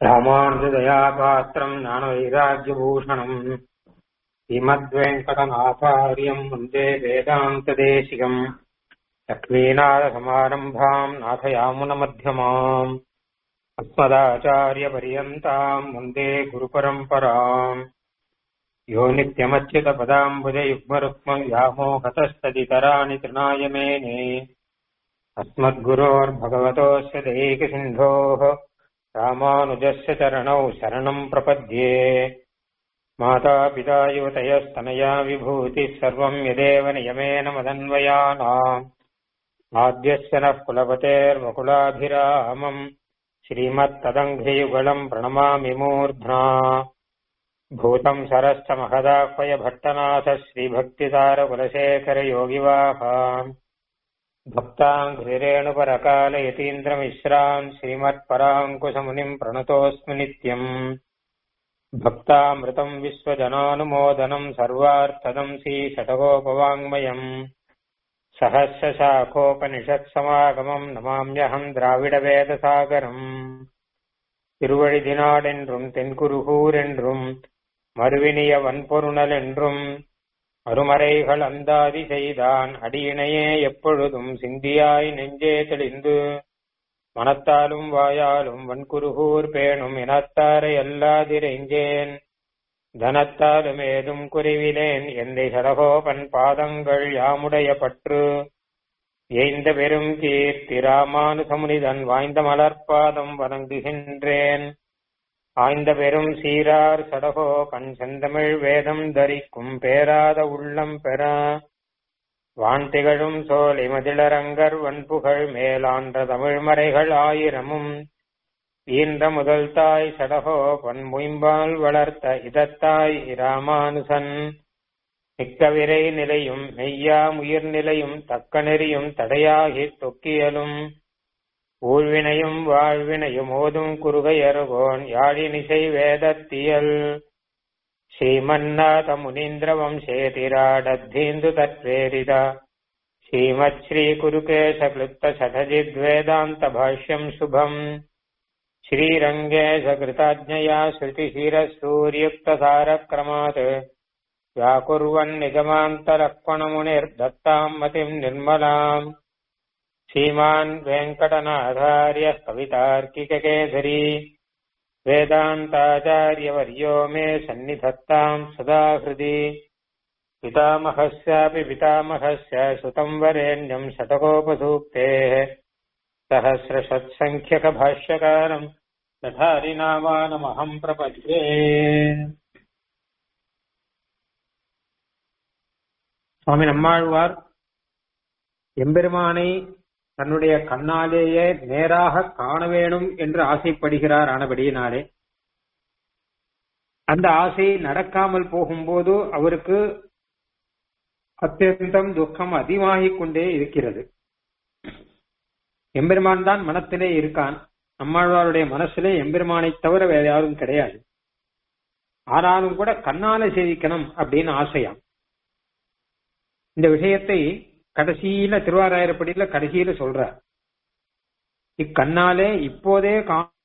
ராமானுஜதயாபாத்திரம் ஞானவைராக்கியபூஷணம் ஸ்ரீமத்வேங்கடநாதாரியம் வந்தே வேதாந்ததேசிகம் லக்ஷ்மீநாதசமாரம்பாம் நாथयामुनमध्यमाम् अस्मदाचार्यपर्यन्ताम् वन्दे गुरुपरम्पराम् यो नित्यमच्युतपदाम्बुजयुग्मरुक्मम् व्यामोहतस्तदितराणि तृणाय मेने अस्मद्गुरोर्भगवतोऽस्य दैकसिन्धोः रामानुजस्य चरणौ शरणम् प्रपद्ये मातापिता युवतयस्तनया विभूतिः सर्वम् यदेव नियमेन मदन्वयानाम् आद्यस्य नः कुलपतेर्वकुलाभिरामम् श्रीमत्तदङ्घ्रियुगलम् प्रणमामि मूर्ध्ना भूतम् सरश्च महदाह्वय भट्टनाथ श्रीभक्तिसारकुलशेखरयोगिवाहान् भक्ताङ्घ्रिरेणुपरकालयतीन्द्रमिश्रान् श्रीमत्पराङ्कुशमुनिम् प्रणतोऽस्मि नित्यम् भक्तामृतम् विश्वजनानुमोदनम् सर्वार्थदम् श्रीषटकोपवाङ्मयम् सहस्रशाखोपनिषत्समागमम् नमाम्यहम् द्राविडवेदसागरम् திருவழிதினாடென்றும் தென்குருகூர் என்றும் மறுவினிய வன்பொருணல் என்றும் அருமறைகள் அந்தாதி செய்தான் அடியினையே எப்பொழுதும் சிந்தியாய் நெஞ்சே தெளிந்து மனத்தாலும் வாயாலும் வன்குருகூர் பேணும் இனத்தாரை அல்லாதிரைஞ்சேன் தனத்தாலும் ஏதும் குறைவிலேன் எந்தை சடகோபன் பாதங்கள் யாமுடைய பற்று எய்ந்த பெரும் கீர்த்தி ராமானுசமுனிதன் வாய்ந்த மலர்பாதம் வணங்குகின்றேன் ஆய்ந்த பெரும் சீரார் சடகோபன் செந்தமிழ் வேதம் தரிக்கும் பேராத உள்ளம் பெற வான் திகழும் சோலை மதிலரங்கர் வன்புகழ் மேலான்ற தமிழ்மறைகள் ஆயிரமும் ஈன்ற முதல் தாய் சடகோபன் முயம்பால் வளர்த்த இதத்தாய் இராமானுசன் மிக்கவிரை நிலையும் மெய்யாம் உயிர் நிலையும் தக்க நெறியும் தடையாகி தொக்கியலும் ஊழ்வினையும் வாழ்வினையும் ஓதும் குறுகையருகோன் யாழினிசை வேதத்தியல் ஸ்ரீமன்னாத முனீந்திர வம்சேதிராடத்தீந்து தத்வேதித ஸ்ரீமத் ஸ்ரீ குருகேಶ கிளுப்த சடஜித்வேதாந்த பாஷ்யம் சுபம் श्रीरङ्गेश कृताज्ञया श्रुतिशिरसूर्युक्तसारक्रमात् व्याकुर्वन्निगमान्तरक्वणमुनिर्दत्ताम् मतिम् निर्मलाम् श्रीमान् वेङ्कटनाथार्यः कवितार्किककेसरी वेदान्ताचार्यवर्यो मे सन्निधत्ताम् सदा हृदि पितामहस्यापि पितामहस्य सुतम् वरेण्यम् शतकोपसूक्तेः सहस्रशत्सङ्ख्यकभाष्यकारम् तथारिनामानमहम् प्रपद्ये சுவாமி நம்மாழ்வார் எம்பெருமானை தன்னுடைய கண்ணாலேயே நேராக காண வேணும் என்று ஆசைப்படுகிறார் ஆனபடியினாலே அந்த ஆசை நடக்காமல் போகும்போது அவருக்கு அத்தியந்தம் துக்கம் அதிகமாகிக் கொண்டே இருக்கிறது எம்பெருமான் தான் மனத்திலே இருக்கான் நம்மாழ்வாருடைய மனசிலே எம்பெருமானை தவிர வேற யாரும் கிடையாது ஆனாலும் கூட கண்ணால சேவிக்கணும் அப்படின்னு ஆசையாம் இந்த விஷயத்தை கடைசியில திருவாராயிரப்படியில கடைசியில சொல்றார் இக்கண்ணாலே இப்போதே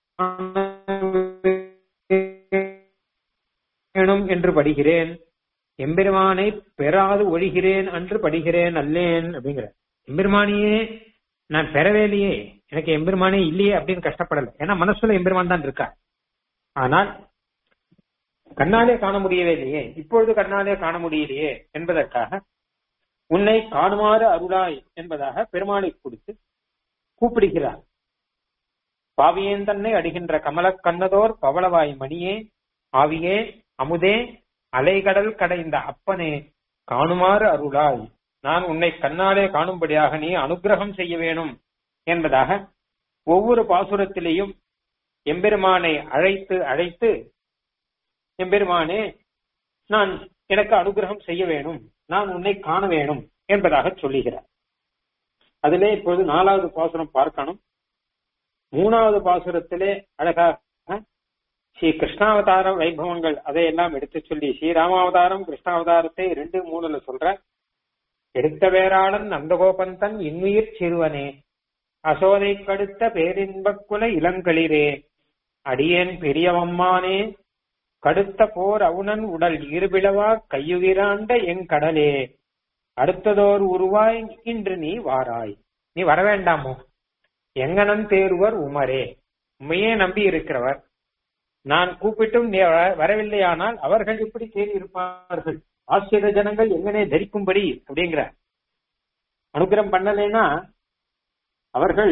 காணும் என்று படிக்கிறேன் எம்பெருமானை பெறாது ஒழிகிறேன் என்று படிக்கிறேன் அல்லேன் அப்படிங்கிற எம்பெருமானியே நான் பெறவேலையே எனக்கு எம்பெருமானே இல்லையே அப்படின்னு கஷ்டப்படல ஏன்னா மனசுல எம்பெருமான் தான் இருக்கா ஆனால் கண்ணாலே காண முடியவே இல்லையே இப்பொழுது கண்ணாலே காண முடியலையே என்பதற்காக உன்னை காணுமாறு அருளாய் என்பதாக பெருமாளை கொடுத்து கூப்பிடுகிறார் பாவியேன் தன்னை அடிகின்ற கமலக் கண்ணதோர் பவளவாய் மணியே ஆவியே அமுதே அலைகடல் கடைந்த அப்பனே காணுமாறு அருளாய் நான் உன்னை கண்ணாலே காணும்படியாக நீ அனுகிரகம் செய்ய வேணும் என்பதாக ஒவ்வொரு பாசுரத்திலேயும் எம்பெருமானை அழைத்து அழைத்து எம்பெருமானே நான் எனக்கு அனுகிரகம் செய்ய வேணும் நான் உன்னை காண வேணும் என்பதாக சொல்லுகிறார் அதிலே இப்பொழுது நாலாவது பாசுரம் பார்க்கணும் மூணாவது பாசுரத்திலே அழகாக ஸ்ரீ கிருஷ்ணாவதார வைபவங்கள் அதையெல்லாம் எடுத்து சொல்லி ஸ்ரீராமாவதாரம் கிருஷ்ணாவதாரத்தை ரெண்டு மூணுல சொல்ற எடுத்த வேறாளன் நந்தகோபந்தன் இன்னுயிர் சிறுவனே அசோதை கடுத்த பேரின்பக்குல இளங்களிரே அடியேன் பெரியவம்மானே கடுத்த போர் அவுணன் உடல் இருபிளவா கையுகிராண்ட எங் கடலே அடுத்ததோர் உருவாய் இன்று நீ வாராய் நீ வர வேண்டாமோ எங்கனம் தேர்வர் உமரே உண்மையே நம்பி இருக்கிறவர் நான் கூப்பிட்டும் நீ வ- வரவில்லையானால் அவர்கள் எப்படி தேறி இருப்பார்கள் ஆசிரிய ஜனங்கள் எங்கனே தரிக்கும்படி அப்படிங்கிற அனுகிரகம் பண்ணலைன்னா அவர்கள்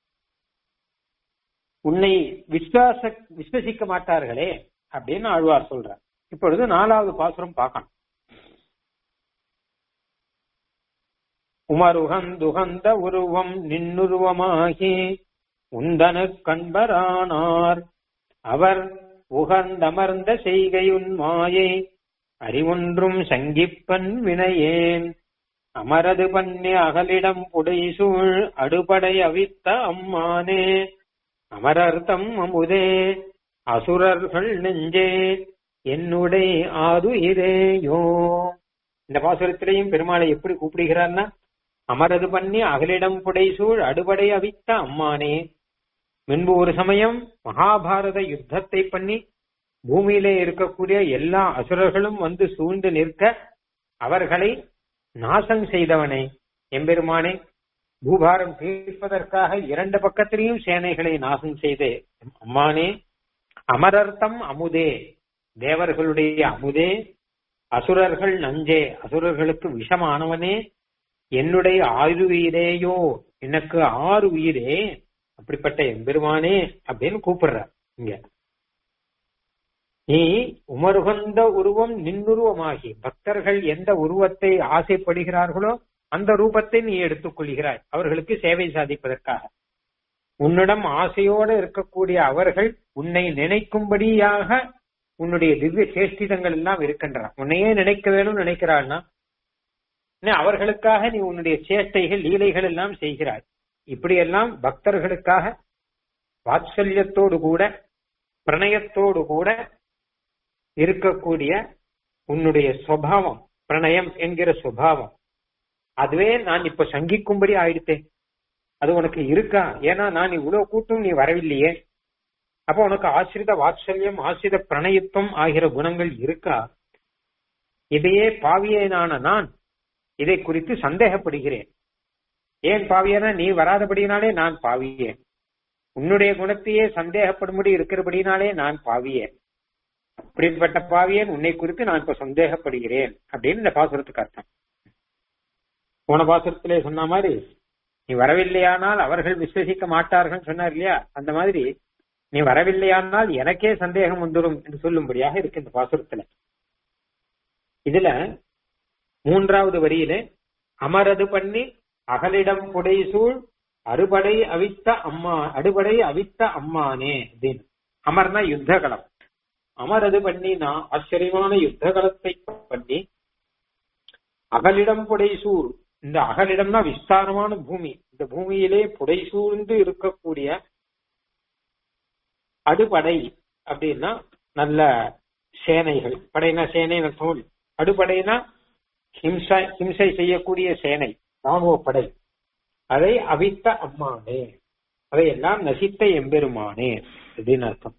உன்னை விசுவாச விஸ்வசிக்க மாட்டார்களே அப்படின்னு ஆழ்வார் சொல்றார் இப்பொழுது நாலாவது பாசுரம் பார்க்கணும் உமருகந்துகந்த உருவம் நின்னுருவமாகி உந்தனு கண்பரானார் அவர் உகந்தமர்ந்த செய்கையுன் மாயை அறிவொன்றும் சங்கிப்பன் வினையேன் அமரது பண்ணி அகலிடம் புடைசூழ் அடுபடை அவித்த அம்மானே அமரர்த்தம் அமுதே அசுரர்கள் நெஞ்சே என்னுடைய ஆதுயிரேயோ இந்த பாசுரத்திலையும் பெருமாளை எப்படி கூப்பிடுகிறார்னா அமரது பண்ணி அகலிடம் புடைசூழ் அடுபடை அவித்த அம்மானே முன்பு ஒரு சமயம் மகாபாரத யுத்தத்தை பண்ணி பூமியிலே இருக்கக்கூடிய எல்லா அசுரர்களும் வந்து சூழ்ந்து நிற்க அவர்களை நாசம் செய்தவனே எம்பெருமானே பூபாரம் தீர்ப்பதற்காக இரண்டு பக்கத்திலையும் சேனைகளை நாசம் செய்தே அம்மானே அமரர்த்தம் அமுதே தேவர்களுடைய அமுதே அசுரர்கள் நஞ்சே அசுரர்களுக்கு விஷமானவனே என்னுடைய ஆறு உயிரேயோ எனக்கு ஆறு உயிரே அப்படிப்பட்ட எம்பெருமானே அப்படின்னு கூப்பிடுற இங்க நீ உமருகந்த உருவம் நின்னுருவமாகி பக்தர்கள் எந்த உருவத்தை ஆசைப்படுகிறார்களோ அந்த ரூபத்தை நீ எடுத்துக் கொள்கிறாய் அவர்களுக்கு சேவை சாதிப்பதற்காக உன்னிடம் ஆசையோடு இருக்கக்கூடிய அவர்கள் உன்னை நினைக்கும்படியாக உன்னுடைய திவ்ய சேஷ்டிதங்கள் எல்லாம் இருக்கின்றன உன்னையே நினைக்க வேணும் நினைக்கிறாள்னா இன்னும் அவர்களுக்காக நீ உன்னுடைய சேஷ்டைகள் லீலைகள் எல்லாம் செய்கிறாய் இப்படியெல்லாம் பக்தர்களுக்காக வாத்சல்யத்தோடு கூட பிரணயத்தோடு கூட இருக்கக்கூடிய உன்னுடைய சுவாவம் பிரணயம் என்கிற சுபாவம் அதுவே நான் இப்ப சங்கிக்கும்படி ஆயிடுத்தேன் அது உனக்கு இருக்கா ஏன்னா நான் இவ்வளவு கூட்டம் நீ வரவில்லையே அப்ப உனக்கு ஆசிரித வாத்சல்யம் ஆசிரித பிரணயத்துவம் ஆகிற குணங்கள் இருக்கா இதையே பாவியனான நான் இதை குறித்து சந்தேகப்படுகிறேன் ஏன் பாவியனா நீ வராதபடினாலே நான் பாவியேன் உன்னுடைய குணத்தையே சந்தேகப்படும்படி இருக்கிறபடினாலே நான் பாவியேன் அப்படிப்பட்ட பாவியன் உன்னை குறித்து நான் இப்ப சந்தேகப்படுகிறேன் அப்படின்னு இந்த பாசுரத்துக்கு அர்த்தம் போன பாசுரத்திலே சொன்ன மாதிரி நீ வரவில்லையானால் அவர்கள் விசுவசிக்க மாட்டார்கள் சொன்னார் இல்லையா அந்த மாதிரி நீ வரவில்லையானால் எனக்கே சந்தேகம் வந்துடும் என்று சொல்லும்படியாக இருக்கு இந்த பாசுரத்துல இதுல மூன்றாவது வரியிலே அமரது பண்ணி அகலிடம் புடைசூழ் அறுபடை அவித்த அம்மா அடுபடை அவித்த அம்மானே அப்படின்னு அமர்னா யுத்தகலம் அமரது பண்ணி நான் ஆச்சரியமான யுத்தகலத்தை பண்ணி அகலிடம் புடைசூழ் இந்த அகலிடம்னா விஸ்தாரமான பூமி இந்த பூமியிலே புடைசூழ்ந்து இருக்கக்கூடிய அடுபடை அப்படின்னா நல்ல சேனைகள் படைனா சேனை தோல் அடுபடைனா ஹிம்சை ஹிம்சை செய்யக்கூடிய சேனை ராணுவ படை அதை அவித்த அம்மானே அதையெல்லாம் நசித்த எம்பெருமானே அப்படின்னு அர்த்தம்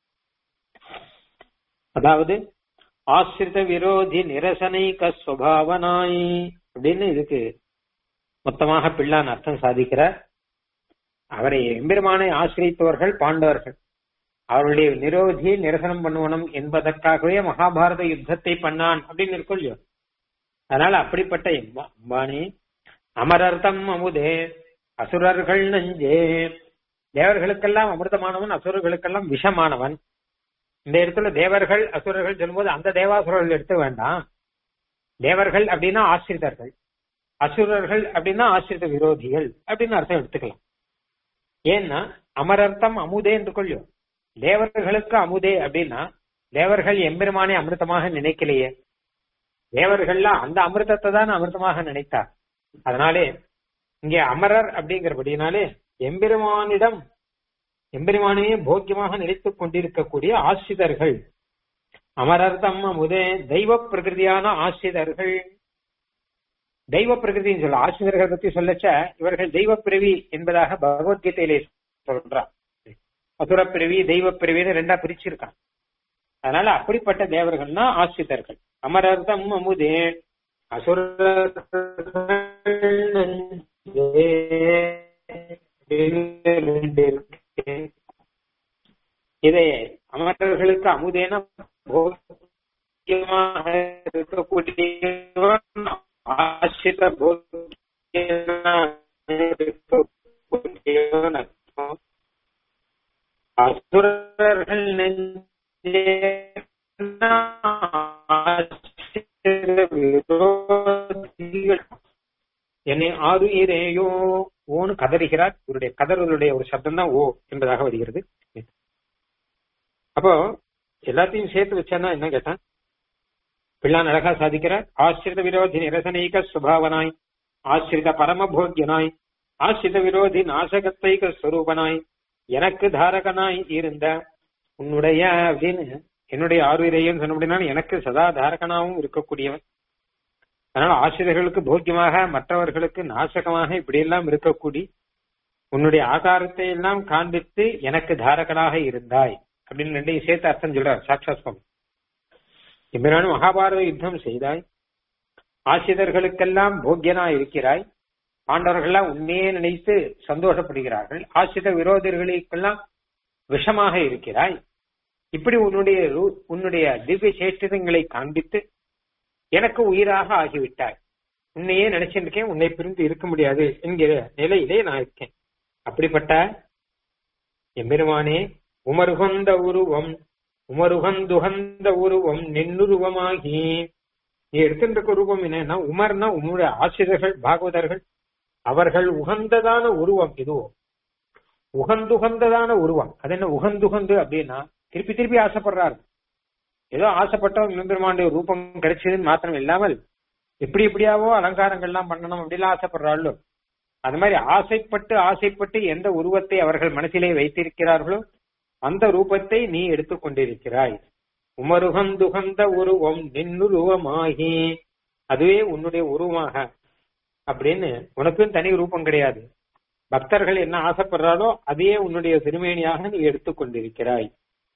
அதாவது ஆசிரித விரோதி நிரசனைக சுவாவனாய் அப்படின்னு இதுக்கு மொத்தமாக பிள்ளான் அர்த்தம் சாதிக்கிறார் அவரை எம்பெருமானை ஆசிரியத்தவர்கள் பாண்டவர்கள் அவருடைய நிரோதியை நிரசனம் பண்ணுவனும் என்பதற்காகவே மகாபாரத யுத்தத்தை பண்ணான் அப்படின்னு இருக்கும் இல்லையோ அதனால அப்படிப்பட்ட எம்பா- அம்பானே அமரர்த்தம் அமுதே அசுரர்கள் நஞ்சே தேவர்களுக்கெல்லாம் அமிர்தமானவன் அசுரர்களுக்கெல்லாம் விஷமானவன் இந்த இடத்துல தேவர்கள் அசுரர்கள் சொல்லும்போது அந்த தேவாசுரர்கள் எடுத்து வேண்டாம் தேவர்கள் அப்படின்னா ஆசிரிதர்கள் அசுரர்கள் அப்படின்னா ஆசிரித விரோதிகள் அப்படின்னு அர்த்தம் எடுத்துக்கலாம் ஏன்னா அமரர்த்தம் அமுதே என்று கொள்ளும் தேவர்களுக்கு அமுதே அப்படின்னா தேவர்கள் எம்பெருமானை அமிர்தமாக நினைக்கலையே தேவர்கள்லாம் அந்த அமிர்தத்தை தான் அமிர்தமாக நினைத்தார் அதனாலே இங்கே அமரர் அப்படிங்கிறபடினாலே எம்பெருமானிடம் எம்பெருமானையே போக்கியமாக நினைத்துக் கொண்டிருக்கக்கூடிய ஆசிரியர்கள் அமரர்தம் அமுதே தெய்வ பிரகிருதியான ஆசிரியர்கள் தெய்வ பிரகிருதின்னு சொல்ல ஆசிரியர்கள் பத்தி சொல்லச்ச இவர்கள் தெய்வ பிறவி என்பதாக பகவத்கீதையிலே சொல்றார் அசுரப்பிறவி தெய்வ பிறவின்னு ரெண்டா பிரிச்சிருக்கான் அதனால அப்படிப்பட்ட தேவர்கள்னா ஆசிரியர்கள் அமரர்தம் அமுதே அசுரர்கள் இதை அமரர்களுக்கு அமுதேன போக்கியமாக இருக்கக்கூடியவன் ஆசிரித போக்கியவன் அர்த்தம். அசுரர்கள் நெஞ்சே ஆசிரித விரோதிகள் என்னை ஆறுயிரேயோ ஓன்னு கதறுகிறார் இவருடைய கதறுடைய ஒரு சப்தம் தான் ஓ என்பதாக வருகிறது அப்போ எல்லாத்தையும் சேர்த்து வச்சானா என்ன கேட்டான் பிள்ளான் அழகா சாதிக்கிறார் ஆசிரித விரோதி நிரசனீக சுபாவனாய் ஆசிரித பரமபோக்கியனாய் ஆசிரித விரோதி நாசகத்தைக ஸ்வரூபனாய் எனக்கு தாரகனாய் இருந்த உன்னுடைய அப்படின்னு என்னுடைய ஆறுயிரையும் சொன்ன அப்படின்னா எனக்கு சதா தாரகனாவும் இருக்கக்கூடியவன் அதனால ஆசிரியர்களுக்கு போக்கியமாக மற்றவர்களுக்கு நாசகமாக இப்படியெல்லாம் இருக்கக்கூடி உன்னுடைய ஆகாரத்தை எல்லாம் காண்பித்து எனக்கு தாரகனாக இருந்தாய் அப்படின்னு ரெண்டையும் சேர்த்து அர்த்தம் சொல்றார் சாட்சாத் சுவாமி எம்பிரானும் மகாபாரத யுத்தம் செய்தாய் ஆசிரியர்களுக்கெல்லாம் போக்கியனா இருக்கிறாய் பாண்டவர்கள்லாம் உண்மையே நினைத்து சந்தோஷப்படுகிறார்கள் ஆசிரித விரோதிகளுக்கெல்லாம் விஷமாக இருக்கிறாய் இப்படி உன்னுடைய ரூ- உன்னுடைய திவ்ய சேஷ்டிதங்களை காண்பித்து எனக்கு உயிராக ஆகிவிட்டாய் உன்னையே நினைச்சிருக்கேன் உன்னை பிரிந்து இருக்க முடியாது என்கிற நிலையிலே நான் இருக்கேன் அப்படிப்பட்ட எம்பெருமானே உமருகந்த உருவம் உமருகந்துகந்த உருவம் நின்னுருவமாகி நீ எடுக்கின்ற ரூபம் என்னன்னா உமர்னா உன்னுடைய ஆசிரியர்கள் பாகவதர்கள் அவர்கள் உகந்ததான உருவம் இதுவோ உகந்துகந்ததான உருவம் அது என்ன உகந்துகந்து அப்படின்னா திருப்பி திருப்பி ஆசைப்படுறாரு ஏதோ ஆசைப்பட்ட பெருமானுடைய ரூபம் கிடைச்சதுன்னு மாத்திரம் இல்லாமல் எப்படி எப்படியாவோ அலங்காரங்கள்லாம் பண்ணணும் அப்படிலாம் ஆசைப்படுறாளோ அது மாதிரி ஆசைப்பட்டு ஆசைப்பட்டு எந்த உருவத்தை அவர்கள் மனசிலே வைத்திருக்கிறார்களோ அந்த ரூபத்தை நீ எடுத்துக்கொண்டிருக்கிறாய் உமருகந்துகந்த உருவம் நின்னுருவமாகி அதுவே உன்னுடைய உருவமாக அப்படின்னு உனக்கும் தனி ரூபம் கிடையாது பக்தர்கள் என்ன ஆசைப்படுறாலோ அதையே உன்னுடைய திருமேனியாக நீ எடுத்துக்கொண்டிருக்கிறாய்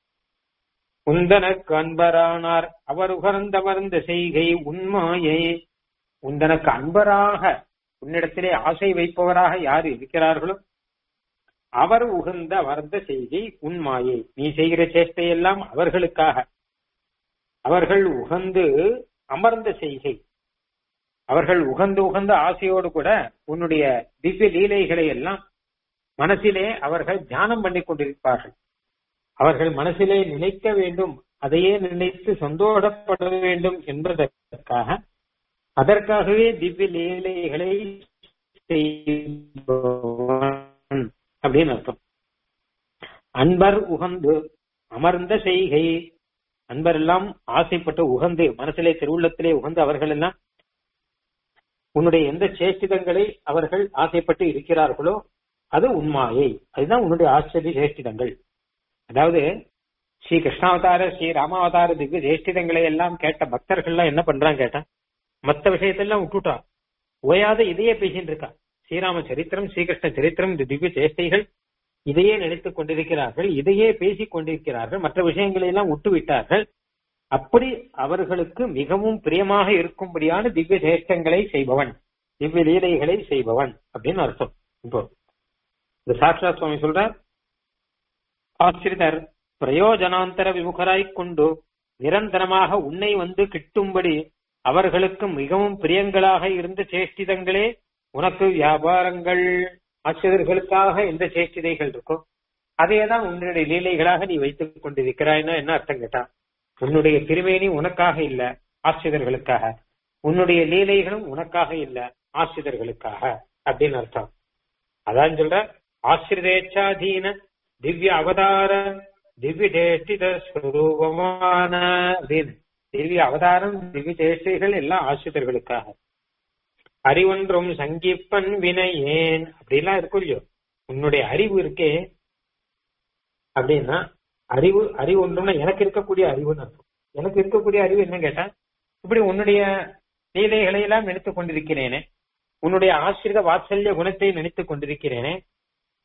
உந்தனக்கு அன்பரானார் அவர் உகர்ந்தமர்ந்த செய்கை உண்மாயை உந்தனக்கு அன்பராக உன்னிடத்திலே ஆசை வைப்பவராக யார் இருக்கிறார்களோ அவர் உகந்த அமர்ந்த செய்கை உண்மாயை நீ செய்கிற சேஷ்டையெல்லாம் அவர்களுக்காக அவர்கள் உகந்து அமர்ந்த செய்கை அவர்கள் உகந்து உகந்த ஆசையோடு கூட உன்னுடைய திவ்ய லீலைகளை எல்லாம் மனசிலே அவர்கள் தியானம் பண்ணி கொண்டிருப்பார்கள் அவர்கள் மனசிலே நினைக்க வேண்டும் அதையே நினைத்து சந்தோஷப்பட வேண்டும் என்பதற்காக அதற்காகவே திவ்ய லீலைகளை செய்பவன் அப்படின்னு அர்த்தம் அன்பர் உகந்து அமர்ந்த செய்கை அன்பர் எல்லாம் ஆசைப்பட்டு உகந்து மனசிலே திருவுள்ளத்திலே உகந்து அவர்கள் எல்லாம் உன்னுடைய எந்த சேஷ்டிதங்களை அவர்கள் ஆசைப்பட்டு இருக்கிறார்களோ அது உண்மாயை அதுதான் உன்னுடைய ஆச்சரிய சேஷ்டிதங்கள் அதாவது ஸ்ரீ கிருஷ்ணாவதார ஸ்ரீ ராமாவதார திவ்ய சேஷ்டிதங்களை எல்லாம் கேட்ட பக்தர்கள்லாம் என்ன பண்றாங்க கேட்டா மத்த விஷயத்தெல்லாம் விட்டுட்டா ஓயாத இதையே பேசிட்டு இருக்கா ஸ்ரீராம சரித்திரம் ஸ்ரீகிருஷ்ண சரித்திரம் இந்த திவ்ய சேஷ்டைகள் இதையே நினைத்துக் கொண்டிருக்கிறார்கள் இதையே பேசிக் கொண்டிருக்கிறார்கள் மற்ற விஷயங்களை எல்லாம் விட்டு விட்டார்கள் அப்படி அவர்களுக்கு மிகவும் பிரியமாக இருக்கும்படியான திவ்ய சேஷ்டங்களை செய்பவன் திவ்ய லீலைகளை செய்பவன் அப்படின்னு அர்த்தம் இப்போ இந்த சாஸ்திரா சுவாமி சொல்றார் ஆசிரிதர் பிரயோஜனாந்தர விமுகராய்க் கொண்டு நிரந்தரமாக உன்னை வந்து கிட்டும்படி அவர்களுக்கு மிகவும் பிரியங்களாக இருந்த சேஷ்டிதங்களே உனக்கு வியாபாரங்கள் ஆசிரியர்களுக்காக எந்த சேஷ்டிதைகள் இருக்கோ அதையேதான் உன்னுடைய லீலைகளாக நீ வைத்துக் கொண்டிருக்கிறாய்னா என்ன அர்த்தம் கேட்டா உன்னுடைய திருமேனி உனக்காக இல்ல ஆசிரியர்களுக்காக உன்னுடைய லீலைகளும் உனக்காக இல்ல ஆசிரியர்களுக்காக அப்படின்னு அர்த்தம் அதான் சொல்ற ஆசிரிதேச்சாதீன திவ்ய அவதார திவ்ய சேஷ்டித ஸ்வரூபமான அப்படின்னு திவ்ய அவதாரம் திவ்ய சேஷ்டிகள் எல்லாம் ஆசிரியர்களுக்காக அறிவொன்றும் சங்கிப்பன் வினையேன் அப்படிலாம் இருக்கும் இல்லையோ உன்னுடைய அறிவு இருக்கே அப்படின்னா அறிவு அறிவு ஒன்றும்னா எனக்கு இருக்கக்கூடிய அறிவுன்னு அர்த்தம் எனக்கு இருக்கக்கூடிய அறிவு என்ன கேட்டா இப்படி உன்னுடைய லீலைகளை எல்லாம் நினைத்துக் கொண்டிருக்கிறேனே உன்னுடைய ஆசிரித வாத்சல்ய குணத்தை நினைத்துக் கொண்டிருக்கிறேனே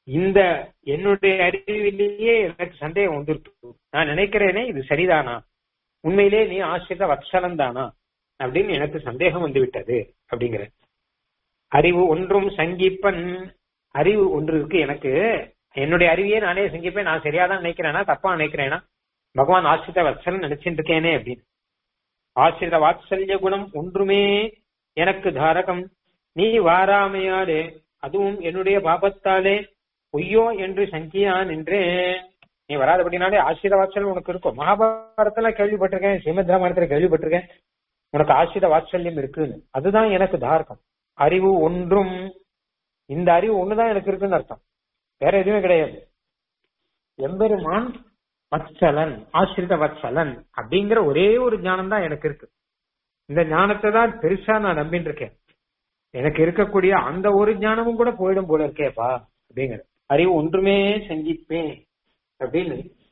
இந்த என்னுடைய அறிவிலேயே எனக்கு சந்தேகம் வந்துருக்கு நான் நினைக்கிறேனே இது சரிதானா உண்மையிலே நீ ஆசிரித வத்சலம் தானா அப்படின்னு எனக்கு சந்தேகம் வந்து விட்டது அப்படிங்கிற அறிவு ஒன்றும் சங்கிப்பன் அறிவு ஒன்று இருக்கு எனக்கு என்னுடைய அறிவையே நானே சங்கிப்பேன் நான் சரியாதான் நினைக்கிறேனா தப்பா நினைக்கிறேனா பகவான் ஆசிரித வத்சலம் நினைச்சிட்டு இருக்கேனே அப்படின்னு ஆசிரித வாத்சல்ய குணம் ஒன்றுமே எனக்கு தாரகம் நீ வாராமையாலே அதுவும் என்னுடைய பாபத்தாலே பொய்யோ என்று சங்கியா நின்றேன் நீ வராதபடினாலே ஆசிரித வாத்சல்யம் உனக்கு இருக்கும் மகாபாரதத்துல கேள்விப்பட்டிருக்கேன் ஸ்ரீமத் ராமாயணத்துல கேள்விப்பட்டிருக்கேன் உனக்கு ஆசிரித வாத்சல்யம் இருக்குன்னு அதுதான் எனக்கு தாரகம் அறிவு ஒன்றும் இந்த அறிவு ஒண்ணுதான் எனக்கு இருக்குன்னு அர்த்தம் வேற எதுவுமே கிடையாது எம்பெருமான் வத்சலன் ஆசிரித வத்சலன் அப்படிங்கிற ஒரே ஒரு ஞானம் தான் எனக்கு இருக்கு இந்த ஞானத்தை தான் பெருசா நான் நம்பிட்டு இருக்கேன் எனக்கு இருக்கக்கூடிய அந்த ஒரு ஞானமும் கூட போயிடும் போல இருக்கேப்பா அப்படிங்கிற அறிவு ஒன்றுமே செஞ்சிப்பேன் அப்படின்னு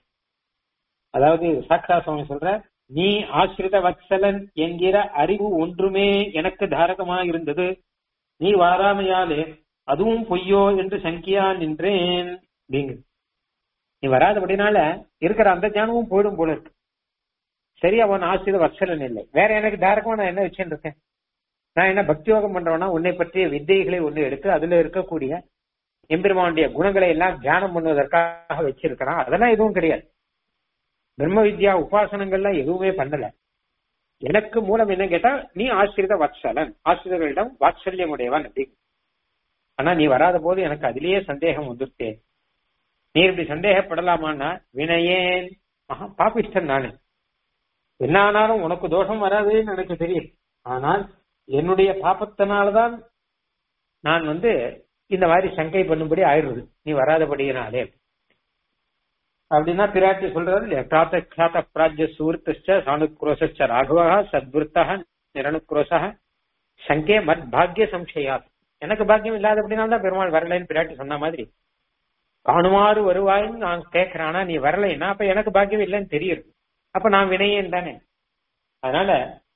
அதாவது சாக்ஷா சுவாமி சொல்ற நீ ஆசிரித வத்சலன் என்கிற அறிவு ஒன்றுமே எனக்கு தாரகமா இருந்தது நீ வாராமையாலே அதுவும் பொய்யோ என்று சங்கியா நின்றேன் அப்படிங்க நீ வராதபடினால இருக்கிற அந்த ஞானமும் போயிடும் போல இருக்கு சரி அவன் ஆசிரியர் வத்சலன் இல்லை வேற எனக்கு தாரகமா நான் என்ன வச்சுட்டு இருக்கேன் நான் என்ன பக்தி யோகம் பண்றவனா உன்னை பற்றிய வித்தைகளை ஒண்ணு எடுத்து அதுல இருக்கக்கூடிய எம்பெருமானுடைய குணங்களை எல்லாம் தியானம் பண்ணுவதற்காக வச்சிருக்கிறான் அதெல்லாம் எதுவும் கிடையாது பிரம்ம வித்யா உபாசனங்கள்லாம் எதுவுமே பண்ணல எனக்கு மூலம் என்ன கேட்டா நீ ஆசிரித வத்சலன் ஆசிரியர்களிடம் வாத்சல்யம் உடையவன் அப்படி ஆனா நீ வராத போது எனக்கு அதிலேயே சந்தேகம் வந்துருத்தே நீ இப்படி சந்தேகப்படலாமான்னா வினயேன் மகா பாபிஷ்டன் நானு என்ன ஆனாலும் உனக்கு தோஷம் வராதுன்னு எனக்கு தெரியும் ஆனால் என்னுடைய பாப்பத்தினால்தான் நான் வந்து இந்த மாதிரி சங்கை பண்ணும்படி ஆயிடுறது நீ வராதபடியினாலே அப்படின்னா பிராட்டி சொல்றது இல்லையா கிராத்த கியாத்த பிராஜ்ய சூர்த்த சாணுக்ரோச ராகவா சத்விருத்தா நிரணுக்ரோச சங்கே மத் பாக்ய சம்சயா எனக்கு பாக்கியம் இல்லாத அப்படின்னால்தான் பெருமாள் வரலைன்னு பிராட்டி சொன்ன மாதிரி காணுமாறு வருவாயின்னு நான் கேட்கிறேன் நீ வரலைன்னா அப்ப எனக்கு பாக்கியம் இல்லைன்னு தெரியுது அப்ப நான் வினையேன் தானே அதனால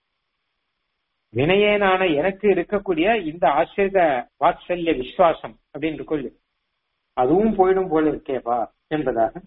வினையேனான எனக்கு இருக்கக்கூடிய இந்த ஆசிரித வாத்சல்ய விசுவாசம் அப்படின்னு கொள்ளு அதுவும் போயிடும் போல இருக்கேப்பா என்பதாக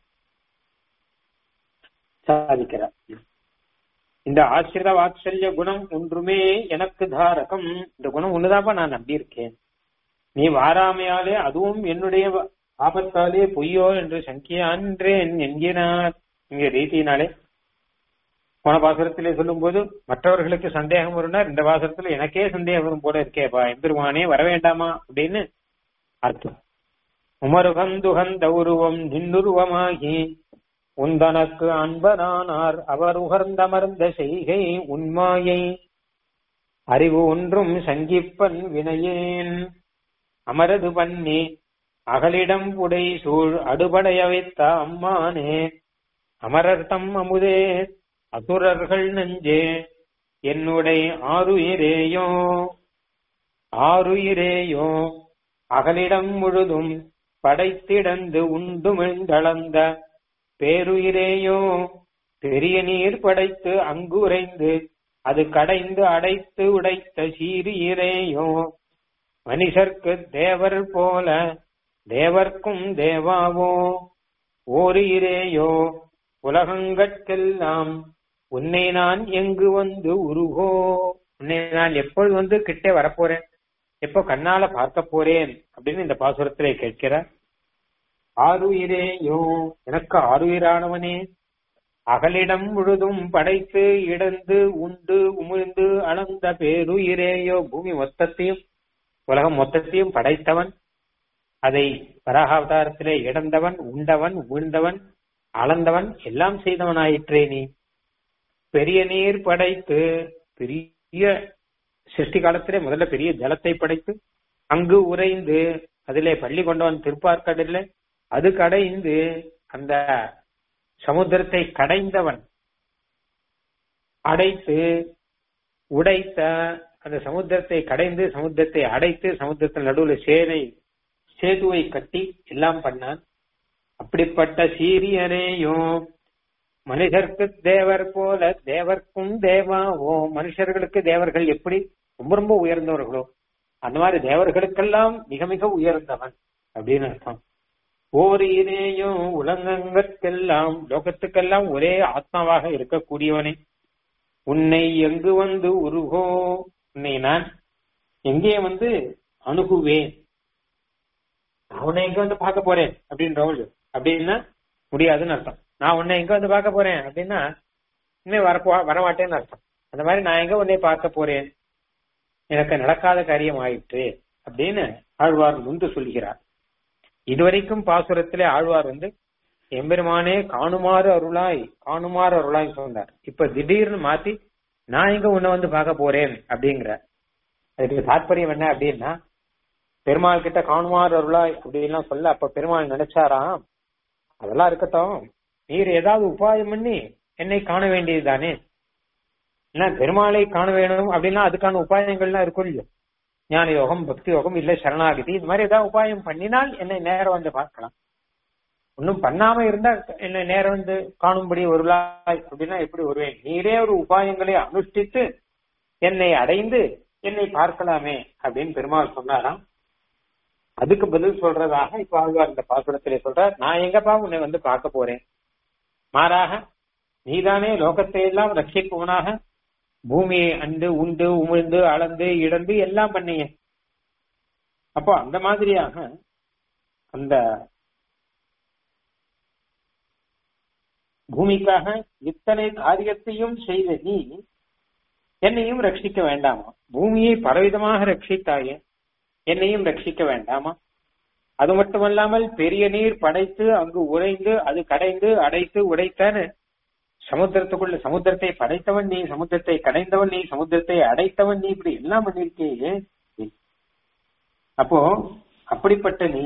சாதிக்கிறார் இந்த ஆசிரித வாத்சல்ய குணம் ஒன்றுமே எனக்கு தாரகம் இந்த குணம் ஒண்ணுதாப்பா நான் நம்பி இருக்கேன் நீ வாராமையாலே அதுவும் என்னுடைய ஆபத்தாலே பொய்யோ என்று சங்கியான்றேன் என்கிறார் இங்க ரீதியினாலே போன பாசுரத்திலே சொல்லும் போது மற்றவர்களுக்கு சந்தேகம் வரும்னா இந்த பாசுரத்துல எனக்கே சந்தேகம் வரும் போல இருக்கேப்பா எம்பெருமானே வர வேண்டாமா அப்படின்னு அர்த்தம் உமருகந்துகந்த உருவம் நின்னுருவமாகி உந்தனக்கு அன்பனானார் அவர் உகர்ந்தமர்ந்த செய்கை உண்மாயை அறிவு ஒன்றும் சங்கிப்பன் வினையேன் அமரது பண்ணி அகலிடம் புடை சூழ் அடுபடைய வைத்த அம்மானே அமரர் தம் அமுதே அசுரர்கள் நெஞ்சே என்னுடைய ஆறுயிரேயோ ஆறுயிரேயோ அகலிடம் முழுதும் படைத்திடந்து உண்டுமிழ்ந்தளந்த பேருயிரேயோ பெரிய நீர் படைத்து அங்கு உறைந்து அது கடைந்து அடைத்து உடைத்த சீரியரேயோ மனுஷர்க்கு தேவர் போல தேவர்க்கும் தேவாவோ ஓரியிரேயோ உலகங்கட்கெல்லாம் உன்னை நான் எங்கு வந்து உருகோ உன்னை நான் எப்பொழுது வந்து கிட்டே வரப்போறேன் எப்போ கண்ணால பார்க்க போறேன் அப்படின்னு இந்த பாசுரத்திலே கேட்கிறார் ஆறுயிரேயோ எனக்கு ஆறுயிரானவனே அகலிடம் முழுதும் படைத்து இடந்து உண்டு உமிழ்ந்து அளந்த பேருயிரேயோ பூமி மொத்தத்தையும் உலகம் மொத்தத்தையும் படைத்தவன் அதை வராகாவதாரத்திலே இடந்தவன் உண்டவன் உமிழ்ந்தவன் அளந்தவன் எல்லாம் செய்தவனாயிற்றே நீ பெரிய நீர் படைத்து பெரிய சிருஷ்டி காலத்திலே முதல்ல பெரிய ஜலத்தை படைத்து அங்கு உறைந்து அதிலே பள்ளி கொண்டவன் திருப்பார்க்கடல்ல அது கடைந்து அந்த சமுத்திரத்தை கடைந்தவன் அடைத்து உடைத்த அந்த சமுத்திரத்தை கடைந்து சமுத்திரத்தை அடைத்து சமுத்திரத்தின் நடுவில் சேனை சேதுவை கட்டி எல்லாம் பண்ணான் அப்படிப்பட்ட சீரியனேயும் மனிதர்க்கு தேவர் போல தேவர்க்கும் தேவாவோ மனுஷர்களுக்கு தேவர்கள் எப்படி ரொம்ப ரொம்ப உயர்ந்தவர்களோ அந்த மாதிரி தேவர்களுக்கெல்லாம் மிக மிக உயர்ந்தவன் அப்படின்னு அர்த்தம் ஓரினேயும் உலகங்கற்கெல்லாம் லோகத்துக்கெல்லாம் ஒரே ஆத்மாவாக இருக்கக்கூடியவனே உன்னை எங்கு வந்து உருகோ உன்னை நான் எங்கே வந்து அணுகுவேன் நான் உன்னை எங்க வந்து பார்க்க போறேன் அப்படின்றவள் அப்படின்னா முடியாதுன்னு அர்த்தம் நான் உன்னை எங்க வந்து பார்க்க போறேன் அப்படின்னா இன்னும் வரப்போ வரமாட்டேன்னு அர்த்தம் அந்த மாதிரி நான் எங்க உன்னை பார்க்க போறேன் எனக்கு நடக்காத காரியம் ஆயிற்று அப்படின்னு ஆழ்வார் முந்து சொல்கிறார் இதுவரைக்கும் பாசுரத்திலே ஆழ்வார் வந்து எம்பெருமானே காணுமாறு அருளாய் காணுமாறு அருளாய் சொன்னார் இப்ப திடீர்னு மாத்தி நான் எங்க உன்னை வந்து பார்க்க போறேன் அப்படிங்கிற அதுக்கு தாற்பயம் என்ன அப்படின்னா பெருமாள் கிட்ட காணுமாறு அருளாய் அப்படின்லாம் சொல்ல அப்ப பெருமாள் நினைச்சாராம் அதெல்லாம் இருக்கட்டும் நீர் ஏதாவது உபாயம் பண்ணி என்னை காண வேண்டியதுதானே என்ன பெருமாளை காண வேணும் அப்படின்னா அதுக்கான உபாயங்கள்லாம் இருக்கும் இல்லையோ ஞான யோகம் பக்தி யோகம் இல்ல சரணாகதி இது மாதிரி ஏதாவது உபாயம் பண்ணினால் என்னை நேரம் வந்து பார்க்கலாம் ஒன்னும் பண்ணாம இருந்தா என்னை நேரம் வந்து காணும்படி வருளாய் அப்படின்னா எப்படி வருவேன் நீரே ஒரு உபாயங்களை அனுஷ்டித்து என்னை அடைந்து என்னை பார்க்கலாமே அப்படின்னு பெருமாள் சொன்னாராம் அதுக்கு பதில் சொல்றதாக இப்ப ஆழ்வார் இந்த பாசுரத்திலே சொல்றார் நான் எங்கப்பா உன்னை வந்து பார்க்க போறேன் மாறாக நீதானே லோகத்தை எல்லாம் ரட்சிப்பவனாக பூமியை அண்டு உண்டு உமிழ்ந்து அளந்து இடந்து எல்லாம் பண்ணீங்க அப்போ அந்த மாதிரியாக அந்த பூமிக்காக இத்தனை காரியத்தையும் செய்த நீ என்னையும் ரட்சிக்க வேண்டாமா பூமியை பலவிதமாக ரட்சித்தாயே என்னையும் ரட்சிக்க வேண்டாமா அது மட்டுமல்லாமல் பெரிய நீர் படைத்து அங்கு உறைந்து அது கடைந்து அடைத்து உடைத்தான்னு சமுத்திரத்துக்குள்ள சமுத்திரத்தை படைத்தவன் நீ சமுத்திரத்தை கடைந்தவன் நீ சமுத்திரத்தை அடைத்தவன் நீ இப்படி எல்லாம் பண்ணிருக்கே அப்போ அப்படிப்பட்ட நீ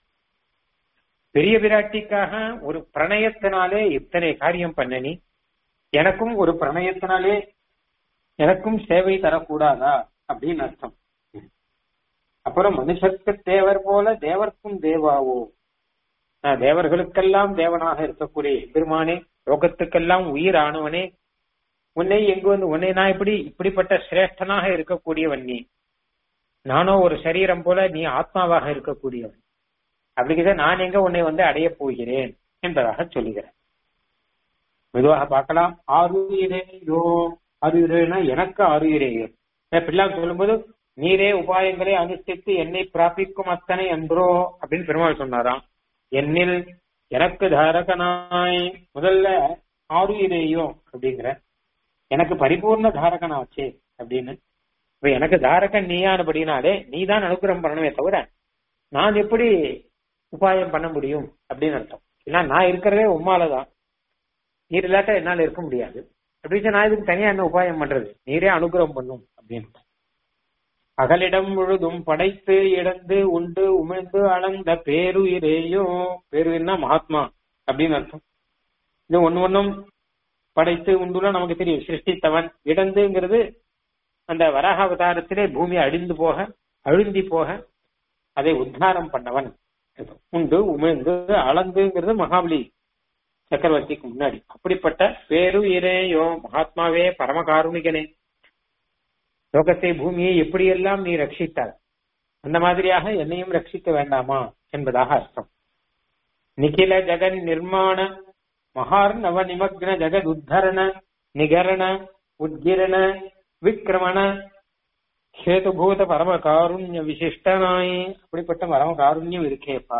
பெரிய விராட்டிக்காக ஒரு பிரணயத்தினாலே இத்தனை காரியம் பண்ண நீ எனக்கும் ஒரு பிரணயத்தினாலே எனக்கும் சேவை தரக்கூடாதா அப்படின்னு அர்த்தம் அப்புறம் மனுஷருக்கு தேவர் போல தேவர்க்கும் தேவாவோ தேவர்களுக்கெல்லாம் தேவனாக இருக்கக்கூடிய பெருமானே லோகத்துக்கெல்லாம் உயிர் ஆனவனே உன்னை எங்கு வந்து உன்னை நான் இப்படி இப்படிப்பட்ட சிரேஷ்டனாக இருக்கக்கூடியவன் நீ நானோ ஒரு சரீரம் போல நீ ஆத்மாவாக இருக்கக்கூடியவன் அப்படிங்கிற நான் எங்க உன்னை வந்து அடைய போகிறேன் என்பதாக சொல்லுகிறேன் மெதுவாக பார்க்கலாம் ஆறுயிரேயோ ஆறுயிரேனா எனக்கு ஆறுயிரேயோ பிள்ளாங்க சொல்லும்போது நீரே உபாயங்களை அனுஷ்டித்து என்னை பிராபிக்கும் அத்தனை அன்றோ அப்படின்னு பெருமாள் சொன்னாராம் என்னில் எனக்கு தாரகனாய் முதல்ல ஆறுயிரேயோ அப்படிங்கிற எனக்கு பரிபூர்ண தாரகனாச்சே அப்படின்னு இப்ப எனக்கு தாரகன் நீயானபடினாலே நீ தான் அனுகிரகம் பண்ணணுமே தவிர நான் எப்படி உபாயம் பண்ண முடியும் அப்படின்னு அர்த்தம் ஏன்னா நான் இருக்கிறதே உம்மாலதான் நீர் இல்லாட்ட என்னால இருக்க முடியாது அப்படின்னு நான் இதுக்கு தனியா என்ன உபாயம் பண்றது நீரே அனுகிரகம் பண்ணும் அப்படின்னு அகலிடம் முழுதும் படைத்து இடந்து உண்டு உமிழ்ந்து அளந்த பேருயிரேயோ பேருயிர்னா மகாத்மா அப்படின்னு அர்த்தம் இது ஒன்னு ஒன்னும் படைத்து உண்டுலாம் நமக்கு தெரியும் சிருஷ்டித்தவன் இடந்துங்கிறது அந்த வராக அவதாரத்திலே பூமி அழிந்து போக அழுந்தி போக அதை உத்தாரம் பண்ணவன் உண்டு உமிழ்ந்து அளந்துங்கிறது மகாபலி சக்கரவர்த்திக்கு முன்னாடி அப்படிப்பட்ட பேருயிரேயோ மகாத்மாவே பரமகாருணிகனே லோகத்தை பூமியை எப்படியெல்லாம் நீ ரட்சித்தாய் அந்த மாதிரியாக என்னையும் ரட்சிக்க வேண்டாமா என்பதாக அர்த்தம் நிகில ஜெகன் நிர்மாண மகார் நவ நிமக்ன ஜெகத் உத்தரண நிகரண உத்கிரண விக்ரமண ஹேதுபூத பரம காருண்ய விசிஷ்டனாய் அப்படிப்பட்ட பரம காருண்யம் இருக்கேப்பா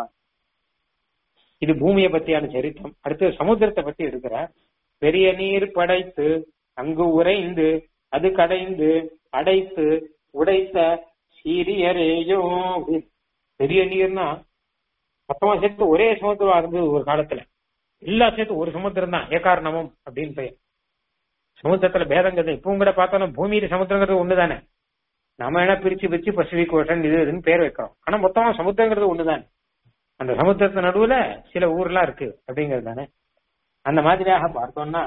இது பூமியை பத்தியான சரித்திரம் அடுத்து சமுத்திரத்தை பத்தி எடுக்கிற பெரிய நீர் படைத்து அங்கு உறைந்து அது கடைந்து அடைத்து உடைத்த சீரியரேயோ பெரிய நீர்னா மொத்தமா சேர்த்து ஒரே சமுத்திரம் இருந்தது ஒரு காலத்துல எல்லா சேர்த்து ஒரு சமுத்திரம் தான் ஏகாரணமும் அப்படின்னு பெயர் சமுத்திரத்துல பேதங்கிறது இப்பவும் கூட பார்த்தாலும் பூமியில சமுத்திரங்கிறது ஒண்ணுதானே நாம என்ன பிரிச்சு பிரிச்சு பசிபிக் ஓஷன் இது இதுன்னு பேர் வைக்கிறோம் ஆனா மொத்தமா சமுத்திரங்கிறது ஒண்ணுதானே அந்த சமுத்திரத்து நடுவுல சில ஊர்லாம் இருக்கு அப்படிங்கிறது தானே அந்த மாதிரியாக பார்த்தோம்னா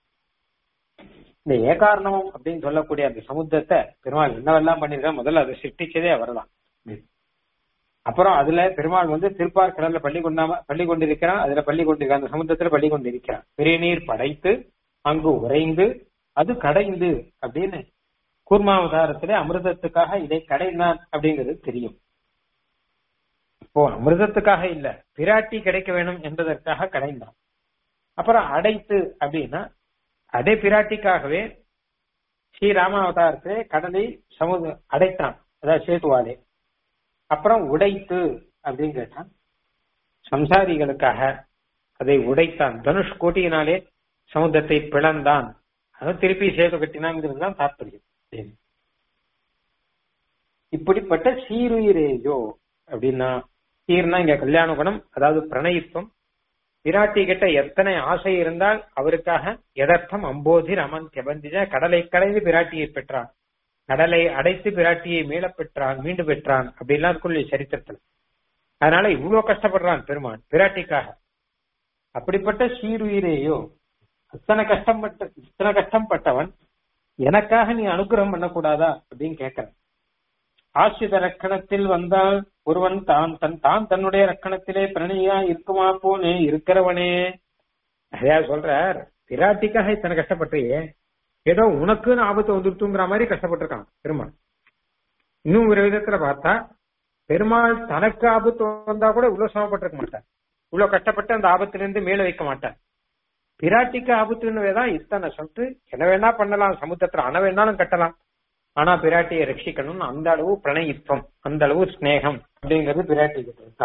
இந்த ஏகாரணம் அப்படின்னு சொல்லக்கூடிய அந்த சமுத்திரத்தை பெருமாள் என்னவெல்லாம் பண்ணிருக்கா முதல்ல அதை சிருஷ்டிச்சதே அவர்தான் அப்புறம் அதுல பெருமாள் வந்து திருப்பார் கடல்ல பள்ளி கொண்டாம பள்ளி கொண்டிருக்கிறான் அதுல பள்ளி கொண்டிருக்கான் அந்த சமுத்திரத்துல பள்ளி கொண்டிருக்கிறான் பெரிய நீர் படைத்து அங்கு உறைந்து அது கடைந்து அப்படின்னு கூர்மாவதாரத்திலே அமிர்தத்துக்காக இதை கடைந்தான் அப்படிங்கிறது தெரியும் இப்போ அமிர்தத்துக்காக இல்ல பிராட்டி கிடைக்க வேணும் என்பதற்காக கடைந்தான் அப்புறம் அடைத்து அப்படின்னா அதே பிராட்டிக்காகவே ஸ்ரீராமாவதாரத்திலே கடலை சமுத அடைத்தான் அதாவது சேத்துவாலே அப்புறம் உடைத்து அப்படின்னு கேட்டான் சம்சாரிகளுக்காக அதை உடைத்தான் தனுஷ் கோட்டியினாலே சமுத்திரத்தை பிளந்தான் அதை திருப்பி சேது கட்டினாங்கிறது தான் தாற்பயம் இப்படிப்பட்ட சீருயிரேயோ அப்படின்னா சீர்னா இங்க கல்யாண குணம் அதாவது பிரணயித்துவம் விராட்டி கிட்ட எத்தனை ஆசை இருந்தால் அவருக்காக எதர்த்தம் அம்போதி ரமன் கெபந்திஜ கடலை கடைந்து பிராட்டியை பெற்றான் கடலை அடைத்து பிராட்டியை மீள பெற்றான் மீண்டு பெற்றான் அப்படிலாம் இருக்குள்ள சரித்திரத்துல அதனால இவ்வளவு கஷ்டப்படுறான் பெருமான் பிராட்டிக்காக அப்படிப்பட்ட சீருயிரேயோ அத்தனை கஷ்டப்பட்ட இத்தனை கஷ்டப்பட்டவன் எனக்காக நீ அனுகிரகம் பண்ணக்கூடாதா அப்படின்னு கேட்கிறேன் ஆசிரித ரக்கணத்தில் வந்தால் ஒருவன் தான் தன் தான் தன்னுடைய ரக்கணத்திலே பிரணயா இருக்குமா போனே இருக்கிறவனே அதையா சொல்றார் பிராட்டிக்காக இத்தனை கஷ்டப்பட்டியே ஏதோ உனக்குன்னு ஆபத்து வந்துருத்துங்கிற மாதிரி கஷ்டப்பட்டிருக்கான் பெருமாள் இன்னும் ஒரு விதத்துல பார்த்தா பெருமாள் தனக்கு ஆபத்து வந்தா கூட இவ்வளவு சிரமப்பட்டிருக்க மாட்டார் இவ்வளவு கஷ்டப்பட்டு அந்த ஆபத்திலிருந்து மேல வைக்க மாட்டார் பிராட்டிக்கு ஆபத்துன்னு தான் இத்தனை சொல்லிட்டு என்ன வேணா பண்ணலாம் சமுத்திரத்துல அணை வேணாலும் கட்டலாம் ஆனா பிராட்டியை ரட்சிக்கணும்னு அந்த அளவு பிரணயித்துவம் அந்த அளவு ஸ்னேகம் அப்படிங்கிறது பிராட்டி கிட்ட இருக்கா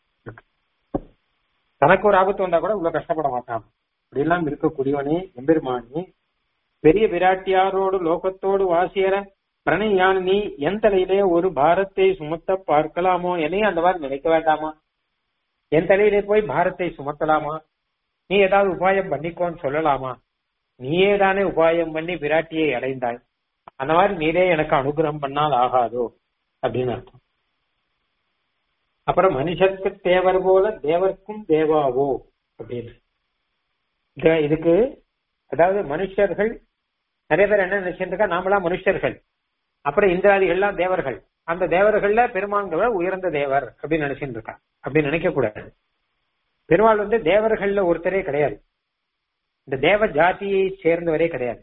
தனக்கு ஒரு ஆபத்து வந்தா கூட இவ்வளவு கஷ்டப்பட மாட்டான் இப்படியெல்லாம் இருக்கக்கூடியவனே எம்பெருமானி பெரிய பிராட்டியாரோடு லோகத்தோடு வாசியற பிரணயான் நீ என் தலையிலே ஒரு பாரத்தை சுமத்த பார்க்கலாமோ என்னையும் அந்த மாதிரி நினைக்க வேண்டாமா என் தலையிலே போய் பாரத்தை சுமத்தலாமா நீ ஏதாவது உபாயம் பண்ணிக்கோன்னு சொல்லலாமா நீயே தானே உபாயம் பண்ணி பிராட்டியை அடைந்தாய் அந்த மாதிரி நீரே எனக்கு அனுகிரகம் பண்ணால் ஆகாதோ அப்படின்னு அர்த்தம் அப்புறம் மனுஷருக்கு தேவர் போல தேவர்க்கும் தேவாவோ அப்படின்னு இது- இதுக்கு அதாவது மனுஷர்கள் நிறைய பேர் என்ன நினைச்சிட்டு இருக்கா நாமெல்லாம் மனுஷர்கள் அப்புறம் இந்திராதிகள்லாம் தேவர்கள் அந்த தேவர்கள்ல பெருமான்கிறவர் உயர்ந்த தேவர் அப்படின்னு நினைச்சிட்டு இருக்கா அப்படின்னு நினைக்க கூடாது பெருமாள் வந்து தேவர்கள்ல ஒருத்தரே கிடையாது இந்த தேவ ஜாதியை சேர்ந்தவரே கிடையாது